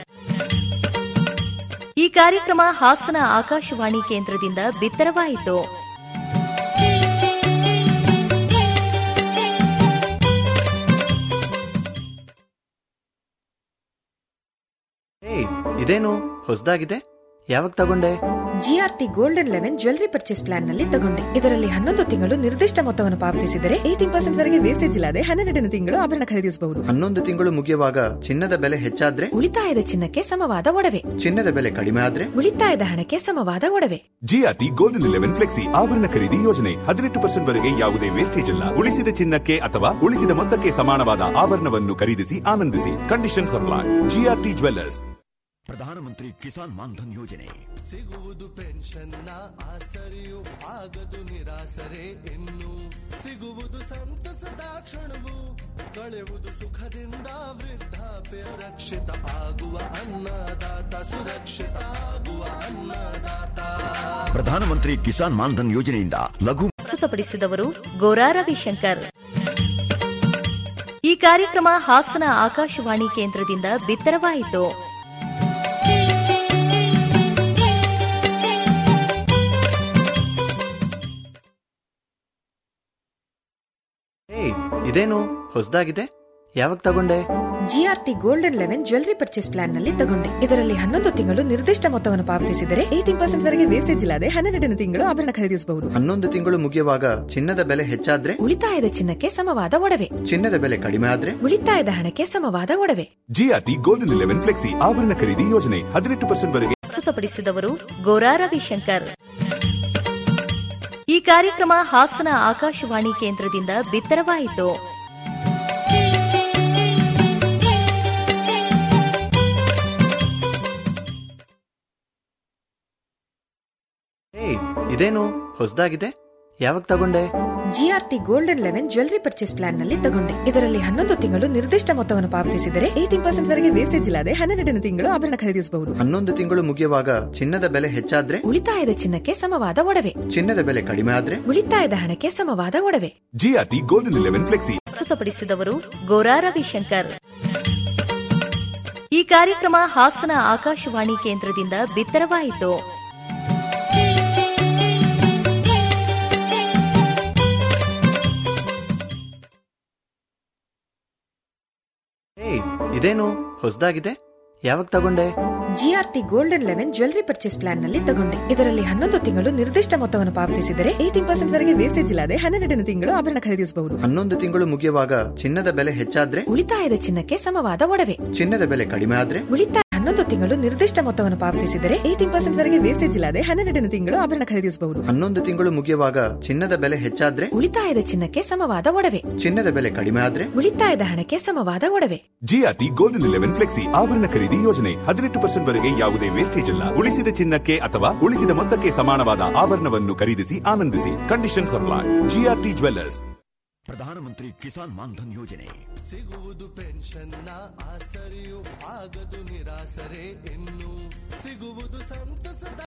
ಈ ಕಾರ್ಯಕ್ರಮ ಹಾಸನ ಆಕಾಶವಾಣಿ ಕೇಂದ್ರದಿಂದ ಬಿತ್ತರವಾಯಿತು ಏಯ್ ಇದೇನು ಹೊಸದಾಗಿದೆ ಯಾವಾಗ ತಗೊಂಡೆ GRT golden eleven jewellery purchase plan ನಲ್ಲಿ ತಗೊಂಡೆ ಇದರಲ್ಲಿ ಹನ್ನೊಂದು ತಿಂಗಳು ನಿರ್ದಿಷ್ಟ ಮೊತ್ತವನ್ನು ಪಾವತಿಸಿದರೆ ಏಟೀನ್ ಪರ್ಸೆಂಟ್ ವರೆಗೆ ವೇಸ್ಟೇಜ್ ಇಲ್ಲದೆ ಹನ್ನೆರಡನೇ ತಿಂಗಳು ಆಭರಣ ಖರೀದಿಸಬಹುದು ಹನ್ನೊಂದು ತಿಂಗಳು ಮುಗಿಯುವಾಗ ಚಿನ್ನದ ಬೆಲೆ ಹೆಚ್ಚಾದ್ರೆ ಉಳಿತಾಯದ ಚಿನ್ನಕ್ಕೆ ಸಮವಾದ ಒಡವೆ ಚಿನ್ನದ ಬೆಲೆ ಕಡಿಮೆ ಆದ್ರೆ ಉಳಿತಾಯದ ಹಣಕ್ಕೆ ಸಮವಾದ ಒಡವೆ ಜಿಆರ್ಟಿ ಗೋಲ್ಡನ್ ಇಲೆವೆನ್ ಫ್ಲೆಕ್ಸಿ ಆಭರಣ ಖರೀದಿ ಯೋಜನೆ ಹದಿನೆಂಟು ಪರ್ಸೆಂಟ್ ವರೆಗೆ ಯಾವುದೇ ವೇಸ್ಟೇಜ್ ಇಲ್ಲ ಉಳಿಸಿದ ಚಿನ್ನಕ್ಕೆ ಅಥವಾ ಉಳಿಸಿದ ಮೊತ್ತಕ್ಕೆ ಸಮಾನವಾದ ಆಭರಣವನ್ನು ಖರೀದಿಸಿ ಆನಂದಿಸಿ ಕಂಡೀಷನ್ ಸಪ್ಲೈ ಜಿಆರ್ಟಿ ಜ್ವೆಲ್ಲರ್ಸ್ ಪ್ರಧಾನಮಂತ್ರಿ ಕಿಸಾನ್ ಮಾನ್ಧನ್ ಯೋಜನೆ ಸಿಗುವುದು ಪೆನ್ಷನ್ನ ಆಸರೆಯು ಆಗದು ನಿರಾಸರೆ ಇನ್ನು ಸಿಗುವುದು ಸಂತಸದ ಕ್ಷಣವು ಕಳೆಯುವುದು ಸುಖದಿಂದ ವೃದ್ಧಾಪ್ಯ ರಕ್ಷಿತ ಆಗುವ ಅನ್ನದಾತ ಸುರಕ್ಷಿತ ಆಗುವ ಅನ್ನದಾತ ಪ್ರಧಾನಮಂತ್ರಿ ಕಿಸಾನ್ ಮಾನ್ಧನ್ ಯೋಜನೆಯಿಂದ ಲಘು ಪ್ರಸ್ತುತಪಡಿಸಿದವರು ಗೋರಾ ರವಿಶಂಕರ್ ಈ ಕಾರ್ಯಕ್ರಮ ಹಾಸನ ಆಕಾಶವಾಣಿ ಕೇಂದ್ರದಿಂದ ಬಿತ್ತರವಾಯಿತು ಏಯ್ ಇದೇನು ಹೊಸದಾಗಿದೆ ಯಾವಾಗ ತಗೊಂಡೆ GRT golden eleven jewellery purchase plan ನಲ್ಲಿ ತಗೊಂಡೆ ಇದರಲ್ಲಿ ಹನ್ನೊಂದು ತಿಂಗಳು ನಿರ್ದಿಷ್ಟ ಮೊತ್ತವನ್ನು ಪಾವತಿಸಿದರೆ ಏಟೀನ್ ಪರ್ಸೆಂಟ್ ವರೆಗೆ ವೇಸ್ಟೇಜ್ ಇಲ್ಲದೆ ಹನ್ನೆರಡನೇ ತಿಂಗಳು ಆಭರಣ ಖರೀದಿಸಬಹುದು ಹನ್ನೊಂದು ತಿಂಗಳು ಮುಗಿಯುವಾಗ ಚಿನ್ನದ ಬೆಲೆ ಹೆಚ್ಚಾದ್ರೆ ಉಳಿತಾಯದ ಚಿನ್ನಕ್ಕೆ ಸಮವಾದ ಒಡವೆ ಚಿನ್ನದ ಬೆಲೆ ಕಡಿಮೆ ಆದ್ರೆ ಉಳಿತಾಯದ ಹಣಕ್ಕೆ ಸಮವಾದ ಒಡವೆ ಜಿಆರ್ಟಿ ಗೋಲ್ಡನ್ ಇಲೆವೆನ್ ಫ್ಲೆಕ್ಸಿ ಆಭರಣ ಖರೀದಿ ಯೋಜನೆ ಹದಿನೆಂಟು ಪರ್ಸೆಂಟ್ ವರೆಗೆ ಪ್ರಸ್ತುತಪಡಿಸಿದವರು ಗೋರಾ ರವಿಶಂಕರ್ ಈ ಕಾರ್ಯಕ್ರಮ ಹಾಸನ ಆಕಾಶವಾಣಿ ಕೇಂದ್ರದಿಂದ ಬಿತ್ತರವಾಯಿತು ಏಯ್ ಇದೇನು ಹೊಸದಾಗಿದೆ ಯಾವಾಗ ತಗೊಂಡೆ GRT golden eleven jewellery purchase plan ನಲ್ಲಿ ತಗೊಂಡೆ ಇದರಲ್ಲಿ ಹನ್ನೊಂದು ತಿಂಗಳು ನಿರ್ದಿಷ್ಟ ಮೊತ್ತವನ್ನು ಪಾವತಿಸಿದರೆ ಏಟೀನ್ ಪರ್ಸೆಂಟ್ ವರೆಗೆ ವೇಸ್ಟೇಜ್ ಇಲ್ಲದೆ ಹನ್ನೆರಡನೇ ತಿಂಗಳು ಆಭರಣ ಖರೀದಿಸಬಹುದು ಹನ್ನೊಂದು ತಿಂಗಳು ಮುಗಿಯುವಾಗ ಚಿನ್ನದ ಬೆಲೆ ಹೆಚ್ಚಾದ್ರೆ ಉಳಿತಾಯದ ಚಿನ್ನಕ್ಕೆ ಸಮವಾದ ಒಡವೆ ಚಿನ್ನದ ಬೆಲೆ ಕಡಿಮೆ ಆದ್ರೆ ಉಳಿತಾಯದ ಹಣಕ್ಕೆ ಸಮವಾದ ಒಡವೆ ಜಿಆರ್ಟಿ ಗೋಲ್ಡನ್ ಇಲೆವೆನ್ ಫ್ಲೆಕ್ಸಿ ಪ್ರಸ್ತುತಪಡಿಸಿದವರು ಗೋರಾ ರವಿಶಂಕರ್ ಈ ಕಾರ್ಯಕ್ರಮ ಹಾಸನ ಆಕಾಶವಾಣಿ ಕೇಂದ್ರದಿಂದ ಬಿತ್ತರವಾಯಿತು ಏಯ್ ಇದೇನು ಹೊಸದಾಗಿದೆ ಯಾವಾಗ ತಗೊಂಡೆ GRT golden eleven jewellery purchase plan ನಲ್ಲಿ ತಗೊಂಡೆ ಇದರಲ್ಲಿ ಹನ್ನೊಂದು ತಿಂಗಳು ನಿರ್ದಿಷ್ಟ ಮೊತ್ತವನ್ನು ಪಾವತಿಸಿದರೆ ಏಟೀನ್ ಪರ್ಸೆಂಟ್ ವರೆಗೆ ವೇಸ್ಟೇಜ್ ಇಲ್ಲದೆ ಹನ್ನೆರಡನೇ ತಿಂಗಳು ಆಭರಣ ಖರೀದಿಸಬಹುದು ಹನ್ನೊಂದು ತಿಂಗಳು ಮುಗಿಯುವಾಗ ಚಿನ್ನದ ಬೆಲೆ ಹೆಚ್ಚಾದ್ರೆ ಉಳಿತಾಯದ ಚಿನ್ನಕ್ಕೆ ಸಮವಾದ ಒಡವೆ ಚಿನ್ನದ ಬೆಲೆ ಕಡಿಮೆ ಆದ್ರೆ ಉಳಿತಾಯ ಹನ್ನೊಂದು ತಿಂಗಳು ನಿರ್ದಿಷ್ಟ ಮೊತ್ತವನ್ನು ಪಾವತಿಸಿದರೆ ಏಟೀನ್ ಪರ್ಸೆಂಟ್ ವರೆಗೆ ವೇಸ್ಟೇಜ್ ಇಲ್ಲದೆ ಹನ್ನೆರಡನೇ ತಿಂಗಳು ಆಭರಣ ಖರೀದಿಸಬಹುದು ಹನ್ನೊಂದು ತಿಂಗಳು ಮುಗಿಯುವಾಗ ಚಿನ್ನದ ಬೆಲೆ ಹೆಚ್ಚಾದ್ರೆ ಉಳಿತಾಯದ ಚಿನ್ನಕ್ಕೆ ಸಮವಾದ ಒಡವೆ ಚಿನ್ನದ ಬೆಲೆ ಕಡಿಮೆ ಆದ್ರೆ ಉಳಿತಾಯದ ಹಣಕ್ಕೆ ಸಮವಾದ ಒಡವೆ ಜಿಆರ್ಟಿ ಗೋಲ್ಡನ್ ಇಲೆವೆನ್ ಫ್ಲೆಕ್ಸಿ ಆಭರಣ ಖರೀದಿ ಯೋಜನೆ ಹದಿನೆಂಟು ಪರ್ಸೆಂಟ್ ವರೆಗೆ ಯಾವುದೇ ವೇಸ್ಟೇಜ್ ಇಲ್ಲ ಉಳಿಸಿದ ಚಿನ್ನಕ್ಕೆ ಅಥವಾ ಉಳಿಸಿದ ಮೊತ್ತಕ್ಕೆ ಸಮಾನವಾದ ಆಭರಣವನ್ನು ಖರೀದಿಸಿ ಆನಂದಿಸಿ ಕಂಡೀಷನ್ ಸಪ್ಲೈ ಜಿಆರ್ಟಿ ಜ್ವೆಲ್ಲರ್ಸ್ ಪ್ರಧಾನಮಂತ್ರಿ ಕಿಸಾನ್ ಮಾನ್ಧನ್ ಯೋಜನೆ ಸಿಗುವುದು ಪೆನ್ಷನ್ನ ಆಸರೆಯು ಆಗದು ನಿರಾಸರೆ ಇನ್ನು ಸಿಗುವುದು ಸಂತಸದ